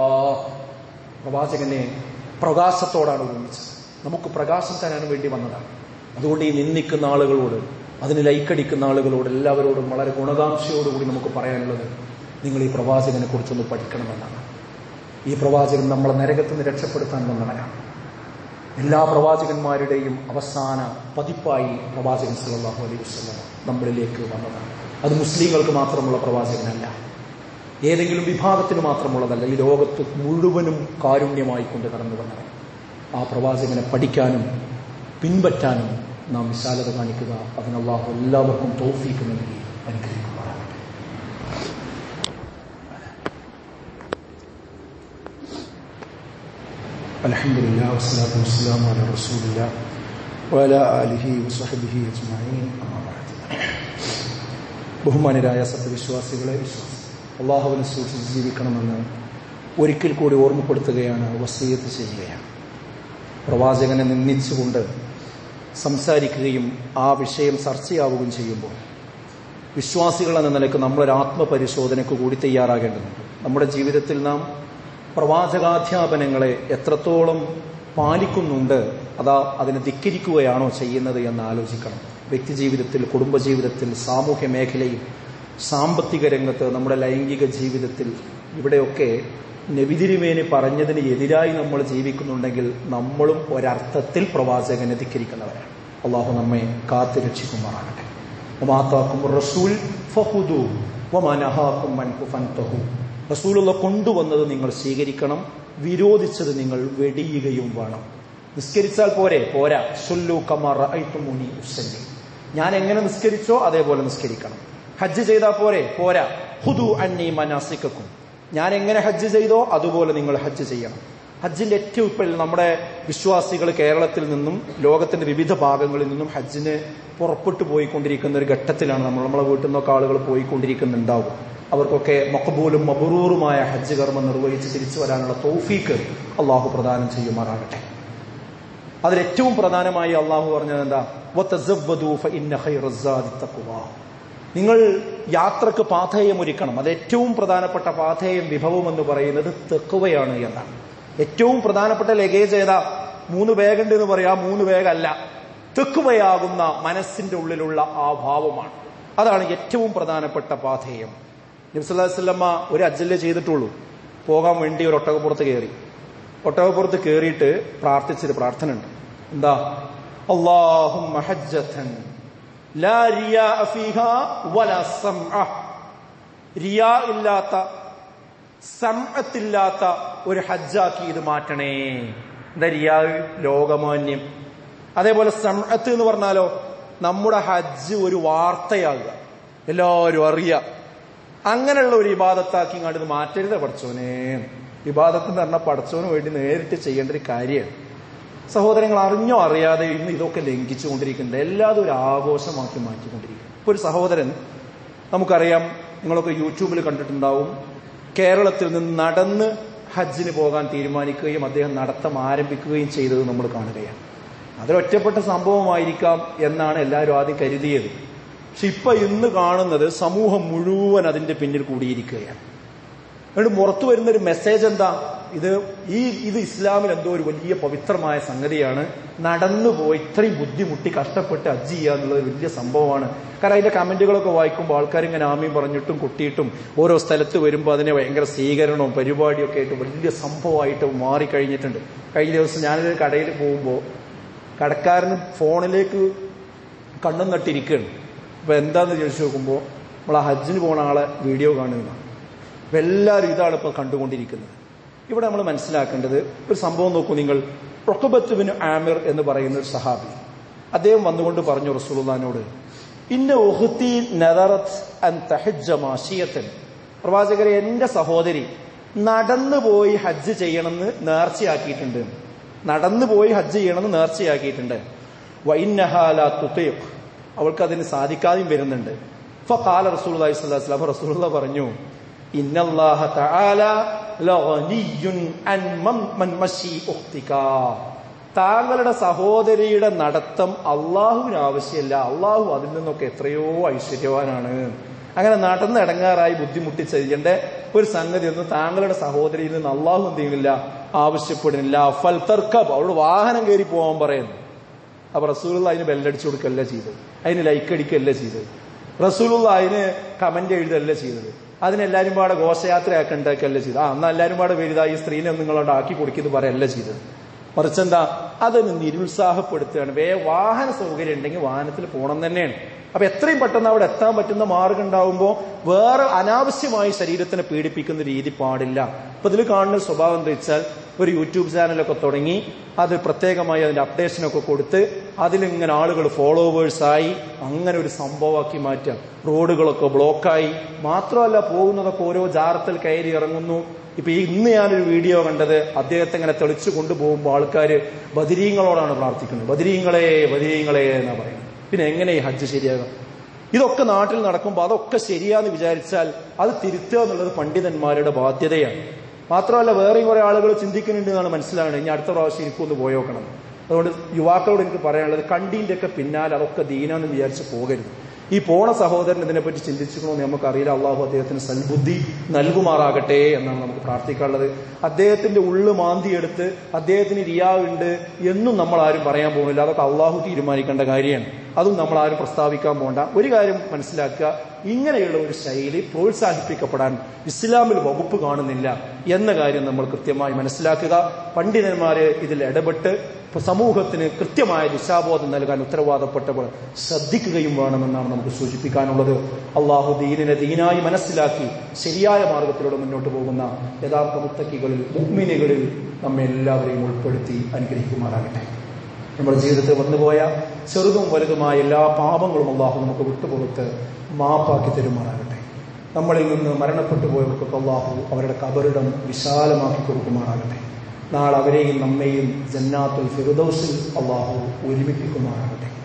പ്രവാചകനെ പ്രകാശത്തോടാണ് ഉപമിച്ചത് നമുക്ക് പ്രകാശം തരാൻ വേണ്ടി വന്നതാണ് അതുകൊണ്ട് ഈ നിന്ദിക്കുന്ന ആളുകളോട് അതിന് ലൈക്കടിക്കുന്ന ആളുകളോട് എല്ലാവരോടും വളരെ ഗുണകാംക്ഷയോടുകൂടി നമുക്ക് പറയാനുള്ളത് നിങ്ങൾ ഈ പ്രവാചകനെ കുറിച്ചൊന്ന് പഠിക്കണമെന്നാണ് ഈ പ്രവാചകൻ നമ്മളെ നരകത്ത് നിന്ന് രക്ഷപ്പെടുത്താൻ വന്നവനാണ് എല്ലാ പ്രവാചകന്മാരുടെയും അവസാന പതിപ്പായി പ്രവാചകൻ സല്ലല്ലാഹു അലൈഹി വസല്ലം നമ്മളിലേക്ക് വന്നതാണ് അത് മുസ്ലിങ്ങൾക്ക് മാത്രമുള്ള പ്രവാചകനല്ല ഏതെങ്കിലും വിഭാഗത്തിന് മാത്രമുള്ളതല്ല ഈ ലോകത്ത് മുഴുവനും കാരുണ്യമായി കൊണ്ട് കടന്നു വന്നവൻ ആ പ്രവാചകനെ പഠിക്കാനും പിൻപറ്റാനും നാം വിശാലത കാണിക്കുക അതിന് അള്ളാഹു എല്ലാവർക്കും തോഫീക്ക് നൽകി അനുഗ്രഹിക്കുമാറാണ് الحمد لله والصلاة والسلام على رسول الله وعلى آله وصحبه أجمعين أما بعد ബഹുമാനരായ സത്യവിശ്വാസികളെ വിശ്വാസം അള്ളാഹുവിനെ സൂക്ഷിച്ച് ജീവിക്കണമെന്ന് ഒരിക്കൽ കൂടി ഓർമ്മപ്പെടുത്തുകയാണ് വസീയത്ത് ചെയ്യുകയാണ് പ്രവാചകനെ നിന്ദിച്ചുകൊണ്ട് സംസാരിക്കുകയും ആ വിഷയം ചർച്ചയാവുകയും ചെയ്യുമ്പോൾ വിശ്വാസികൾ എന്ന നിലയ്ക്ക് നമ്മളൊരു ആത്മപരിശോധനയ്ക്ക് കൂടി തയ്യാറാകേണ്ടതുണ്ട് നമ്മുടെ ജീവിതത്തിൽ നാം പ്രവാചകാധ്യാപനങ്ങളെ എത്രത്തോളം പാലിക്കുന്നുണ്ട് അതാ അതിനെ ധിക്കരിക്കുകയാണോ ചെയ്യുന്നത് എന്ന് ആലോചിക്കണം വ്യക്തിജീവിതത്തിൽ കുടുംബജീവിതത്തിൽ സാമൂഹ്യ മേഖലയിൽ സാമ്പത്തിക രംഗത്ത് നമ്മുടെ ലൈംഗിക ജീവിതത്തിൽ ഇവിടെയൊക്കെ നബിതിരുമേനി പറഞ്ഞതിന് എതിരായി നമ്മൾ ജീവിക്കുന്നുണ്ടെങ്കിൽ നമ്മളും ഒരർത്ഥത്തിൽ പ്രവാചകനെ ധിക്കരിക്കുന്നവരാണ് അള്ളാഹു നമ്മെ കാത്തു രക്ഷിക്കുമാറാകട്ടെ ഒമാത്താക്കും റസൂൽ ഫഹുദു ഒമാനഹാക്കും മൻഹു ഫൻതഹു റസൂലുള്ള കൊണ്ടുവന്നത് നിങ്ങൾ സ്വീകരിക്കണം വിരോധിച്ചത് നിങ്ങൾ വെടിയുകയും വേണം നിസ്കരിച്ചാൽ പോരെ പോരാ സുല്ലു കമാർ ഐത്തുമുനി ഉസല്ലി ഞാൻ എങ്ങനെ നിസ്കരിച്ചോ അതേപോലെ നിസ്കരിക്കണം ഹജ്ജ് ചെയ്താൽ പോരെ പോരാ ഹുദു അന്നി മനാസിക്കും ഞാൻ എങ്ങനെ ഹജ്ജ് ചെയ്തോ അതുപോലെ നിങ്ങൾ ഹജ്ജ് ചെയ്യണം ഹജ്ജിന്റെ ഏറ്റവും ഇപ്പോൾ നമ്മുടെ വിശ്വാസികൾ കേരളത്തിൽ നിന്നും ലോകത്തിന്റെ വിവിധ ഭാഗങ്ങളിൽ നിന്നും ഹജ്ജിന് പുറപ്പെട്ടു പോയിക്കൊണ്ടിരിക്കുന്ന ഒരു ഘട്ടത്തിലാണ് നമ്മൾ നമ്മളെ വീട്ടിൽ നിന്നൊക്കെ ആളുകൾ പോയിക്കൊണ്ടിരിക്കുന്നുണ്ടാവും അവർക്കൊക്കെ മക്കബൂലും മബറൂറുമായ ഹജ്ജ് കർമ്മം നിർവഹിച്ച് തിരിച്ചു വരാനുള്ള തൗഫീക്ക് അള്ളാഹു പ്രദാനം ചെയ്യുമാറാകട്ടെ അതിൽ ഏറ്റവും പ്രധാനമായി അള്ളാഹു പറഞ്ഞത് എന്താ നിങ്ങൾ യാത്രക്ക് പാഥേയം ഒരുക്കണം അത് ഏറ്റവും പ്രധാനപ്പെട്ട പാഥേയം വിഭവം എന്ന് പറയുന്നത് തെക്കുവയാണ് എന്നാണ് ഏറ്റവും പ്രധാനപ്പെട്ട ലഗേജ് ഏതാ മൂന്ന് ബാഗുണ്ട് എന്ന് പറയാം മൂന്ന് ബാഗല്ല തെക്കുവയാകുന്ന മനസ്സിന്റെ ഉള്ളിലുള്ള ആ ഭാവമാണ് അതാണ് ഏറ്റവും പ്രധാനപ്പെട്ട പാഥേയം നബ്സല്ലാസ്ലമ്മ ഒരു അജ്ജല്ലേ ചെയ്തിട്ടുള്ളൂ പോകാൻ വേണ്ടി ഒരു ഒട്ടകപ്പുറത്ത് കയറി ഒട്ടകപ്പുറത്ത് കയറിയിട്ട് പ്രാർത്ഥിച്ചൊരു പ്രാർത്ഥന ഉണ്ട് എന്താ അള്ളാഹും റിയാ ഇല്ലാത്ത സംഅത്തില്ലാത്ത ഒരു ഹജ്ജാക്കി ഇത് മാറ്റണേ എന്താ റിയാ ലോകമാന്യം അതേപോലെ സംഅത്ത് എന്ന് പറഞ്ഞാലോ നമ്മുടെ ഹജ്ജ് ഒരു വാർത്തയാകുക എല്ലാവരും അറിയാം അങ്ങനെയുള്ള ഒരു ഇബാദത്താക്കി ഇങ്ങോട്ട് ഇത് മാറ്റരുത് പഠിച്ചോനെ ഇബാദത്ത് എന്ന് പറഞ്ഞാൽ പഠിച്ചോന് വേണ്ടി നേരിട്ട് ചെയ്യേണ്ട ഒരു കാര്യമാണ് സഹോദരങ്ങൾ അറിഞ്ഞോ അറിയാതെ ഇന്ന് ഇതൊക്കെ ലംഘിച്ചുകൊണ്ടിരിക്കുന്നുണ്ട് എല്ലാതും ഒരു ആഘോഷമാക്കി മാറ്റിക്കൊണ്ടിരിക്കും ഇപ്പൊ ഒരു സഹോദരൻ നമുക്കറിയാം നിങ്ങളൊക്കെ യൂട്യൂബിൽ കണ്ടിട്ടുണ്ടാവും കേരളത്തിൽ നിന്ന് നടന്ന് ഹജ്ജിന് പോകാൻ തീരുമാനിക്കുകയും അദ്ദേഹം നടത്തം ആരംഭിക്കുകയും ചെയ്തത് നമ്മൾ കാണുകയാണ് അതൊരൊറ്റപ്പെട്ട സംഭവമായിരിക്കാം എന്നാണ് എല്ലാവരും ആദ്യം കരുതിയത് പക്ഷെ ഇപ്പൊ ഇന്ന് കാണുന്നത് സമൂഹം മുഴുവൻ അതിന്റെ പിന്നിൽ കൂടിയിരിക്കുകയാണ് എന്നിട്ട് പുറത്തു വരുന്ന ഒരു മെസ്സേജ് എന്താ ഇത് ഈ ഇത് ഇസ്ലാമിൽ എന്തോ ഒരു വലിയ പവിത്രമായ സംഗതിയാണ് നടന്നു പോയി ഇത്രയും ബുദ്ധിമുട്ടി കഷ്ടപ്പെട്ട് അജ്ജ് ചെയ്യുക എന്നുള്ളത് വലിയ സംഭവമാണ് കാരണം അതിന്റെ കമന്റുകളൊക്കെ വായിക്കുമ്പോൾ ആൾക്കാർ ഇങ്ങനെ ആമയും പറഞ്ഞിട്ടും കുട്ടിയിട്ടും ഓരോ സ്ഥലത്ത് വരുമ്പോൾ അതിനെ ഭയങ്കര സ്വീകരണവും പരിപാടിയും ഒക്കെ ആയിട്ട് വലിയ സംഭവമായിട്ട് മാറിക്കഴിഞ്ഞിട്ടുണ്ട് കഴിഞ്ഞ ദിവസം ഞാനൊരു കടയിൽ പോകുമ്പോൾ കടക്കാരന് ഫോണിലേക്ക് കണ്ണും നട്ടിരിക്കുകയാണ് അപ്പൊ എന്താന്ന് ചോദിച്ചു നോക്കുമ്പോൾ നമ്മൾ ആ ഹജ്ജിന് പോണ ആളെ വീഡിയോ കാണുന്നതാണ് അപ്പൊ എല്ലാവരും ഇതാണ് ഇപ്പൊ കണ്ടുകൊണ്ടിരിക്കുന്നത് ഇവിടെ നമ്മൾ മനസ്സിലാക്കേണ്ടത് ഒരു സംഭവം നോക്കൂ നിങ്ങൾ റൊക്കബത്തുബിന് ആമിർ എന്ന് പറയുന്ന ഒരു സഹാബി അദ്ദേഹം വന്നുകൊണ്ട് പറഞ്ഞു റസൂലുള്ളാനോട് ഇന്ന ഒഹുത്തി നദറത്ത് അൻ തഹജ്ജ മാഷിയത്തൻ പ്രവാചകരെ എന്റെ സഹോദരി നടന്നു പോയി ഹജ്ജ് ചെയ്യണമെന്ന് നേർച്ചയാക്കിയിട്ടുണ്ട് നടന്നു പോയി ഹജ്ജ് ചെയ്യണമെന്ന് നേർച്ചയാക്കിയിട്ടുണ്ട് വൈന്നഹാല തുതീഖ് അവൾക്ക് അതിന് സാധിക്കാതെയും വരുന്നുണ്ട് ഫഖാല റസൂലുള്ളാഹി സ്വല്ലല്ലാഹു അലൈഹി വസല്ലം റസൂലുള്ള പറഞ്ഞു ഇന്നല്ലാഹ തആല ലഗനിയ്യുൻ അൻ മൻ മശി ഉഖ്തിക താങ്കളുടെ സഹോദരിയുടെ നടത്തം അള്ളാഹുവിന് ആവശ്യമില്ല അള്ളാഹു അതിൽ നിന്നൊക്കെ എത്രയോ ഐശ്വര്യവാനാണ് അങ്ങനെ നടന്ന് ഇടങ്ങാറായി ബുദ്ധിമുട്ടി ചെയ്യേണ്ട ഒരു സംഗതി ഒന്നും താങ്കളുടെ സഹോദരിയിൽ നിന്ന് അള്ളാഹു എന്ത് ചെയ്യുന്നില്ല ആവശ്യപ്പെടുന്നില്ല ഫൽ തർക്കബ് അവളോട് വാഹനം കയറി പോകാൻ പറയുന്നു അപ്പൊ റസൂലുള്ള അതിന് ബെല്ലടിച്ചു കൊടുക്കല്ല ചെയ്തത് അതിന് ലൈക്ക് അടിക്കല്ല ചെയ്തത് റസൂലുള്ള അതിന് കമന്റ് എഴുതല്ല ചെയ്തത് അതിനെല്ലാരും പാടെ ഘോഷയാത്രയാക്കണ്ടൊക്കെയല്ല ചെയ്തത് ആ എന്നാ എല്ലാരും പാടെ വലുതാ ഈ സ്ത്രീനെ നിങ്ങളോട് ആക്കി കൊടുക്കുന്നത് പറയല്ല ചെയ്തത് മറിച്ചെന്താ അതൊന്ന് നിരുത്സാഹപ്പെടുത്തുകയാണ് വേ വാഹന സൗകര്യം ഉണ്ടെങ്കിൽ വാഹനത്തിൽ പോകണം തന്നെയാണ് അപ്പൊ എത്രയും പെട്ടെന്ന് അവിടെ എത്താൻ പറ്റുന്ന മാർഗം ഉണ്ടാവുമ്പോൾ വേറെ അനാവശ്യമായി ശരീരത്തിനെ പീഡിപ്പിക്കുന്ന രീതി പാടില്ല അപ്പൊ ഇതിൽ കാണുന്ന സ്വഭാവം എന്താ വെച്ചാൽ ഒരു യൂട്യൂബ് ചാനലൊക്കെ തുടങ്ങി അത് പ്രത്യേകമായി അതിന്റെ അപ്ഡേഷനൊക്കെ കൊടുത്ത് അതിലിങ്ങനെ ആളുകൾ ഫോളോവേഴ്സായി അങ്ങനെ ഒരു സംഭവമാക്കി മാറ്റുക റോഡുകളൊക്കെ ബ്ലോക്കായി മാത്രമല്ല പോകുന്നതൊക്കെ ഓരോ ജാറത്തിൽ കയറി ഇറങ്ങുന്നു ഇപ്പൊ ഈ ഇന്ന് ഞാനൊരു വീഡിയോ കണ്ടത് അദ്ദേഹത്തെ ഇങ്ങനെ തെളിച്ചു കൊണ്ടുപോകുമ്പോൾ ആൾക്കാര് ബദിരീങ്ങളോടാണ് പ്രാർത്ഥിക്കുന്നത് ബദിരീങ്ങളെ ബദിരീങ്ങളെ എന്നാ പറയുന്നത് പിന്നെ എങ്ങനെ ഈ ഹജ്ജ് ശരിയാകും ഇതൊക്കെ നാട്ടിൽ നടക്കുമ്പോൾ അതൊക്കെ ശരിയാന്ന് വിചാരിച്ചാൽ അത് തിരുത്തുക എന്നുള്ളത് പണ്ഡിതന്മാരുടെ ബാധ്യതയാണ് മാത്രമല്ല വേറെയും കുറെ ആളുകൾ ചിന്തിക്കുന്നുണ്ട് എന്നാണ് മനസ്സിലാകുന്നത് ഇനി അടുത്ത പ്രാവശ്യം എനിക്കൊന്ന് പോയോക്കണം അതുകൊണ്ട് യുവാക്കളോട് എനിക്ക് പറയാനുള്ളത് കണ്ടീന്റെ ഒക്കെ പിന്നാലെ അതൊക്കെ ദീനാന്ന് വിചാരിച്ച് പോകരുത് ഈ പോണ സഹോദരൻ ഇതിനെപ്പറ്റി ചിന്തിച്ചിക്കണമെന്ന് നമുക്കറിയില്ല അള്ളാഹു അദ്ദേഹത്തിന് സൽബുദ്ധി നൽകുമാറാകട്ടെ എന്നാണ് നമുക്ക് പ്രാർത്ഥിക്കാനുള്ളത് അദ്ദേഹത്തിന്റെ ഉള്ളു മാന്തിയെടുത്ത് അദ്ദേഹത്തിന് റിയാവുണ്ട് എന്നും നമ്മൾ ആരും പറയാൻ പോകുന്നില്ല അതൊക്കെ അള്ളാഹു തീരുമാനിക്കേണ്ട കാര്യമാണ് അതും നമ്മൾ ആരും പ്രസ്താവിക്കാൻ പോകണ്ട ഒരു കാര്യം മനസ്സിലാക്കുക ഇങ്ങനെയുള്ള ഒരു ശൈലി പ്രോത്സാഹിപ്പിക്കപ്പെടാൻ ഇസ്ലാമിൽ വകുപ്പ് കാണുന്നില്ല എന്ന കാര്യം നമ്മൾ കൃത്യമായി മനസ്സിലാക്കുക പണ്ഡിതന്മാര് ഇതിൽ ഇടപെട്ട് സമൂഹത്തിന് കൃത്യമായ ദിശാബോധം നൽകാൻ ഉത്തരവാദപ്പെട്ടവർ ശ്രദ്ധിക്കുകയും വേണമെന്നാണ് നമുക്ക് സൂചിപ്പിക്കാനുള്ളത് അള്ളാഹു ദീനിനെ ദീനായി മനസ്സിലാക്കി ശരിയായ മാർഗത്തിലൂടെ മുന്നോട്ട് പോകുന്ന യഥാർത്ഥ മുത്തക്കികളിൽ മുഗ്മിനികളിൽ നമ്മെ എല്ലാവരെയും ഉൾപ്പെടുത്തി അനുഗ്രഹിക്കുമാറാകട്ടെ നമ്മുടെ ജീവിതത്തിൽ വന്നുപോയ ചെറുതും വലുതുമായ എല്ലാ പാപങ്ങളും അള്ളാഹു നമുക്ക് വിട്ടുകൊടുത്ത് മാപ്പാക്കി തരുമാറാകട്ടെ നമ്മളിൽ നിന്ന് മരണപ്പെട്ടു പോയവർക്കൊക്കെ അള്ളാഹു അവരുടെ കബറിടം വിശാലമാക്കി കൊടുക്കുമാറാകട്ടെ നാളെ അവരെയും നമ്മെയും ജന്നാത്തുൽ ഫിറുദൌസിൽ അള്ളാഹു ഒരുമിപ്പിക്കുമാറാകട്ടെ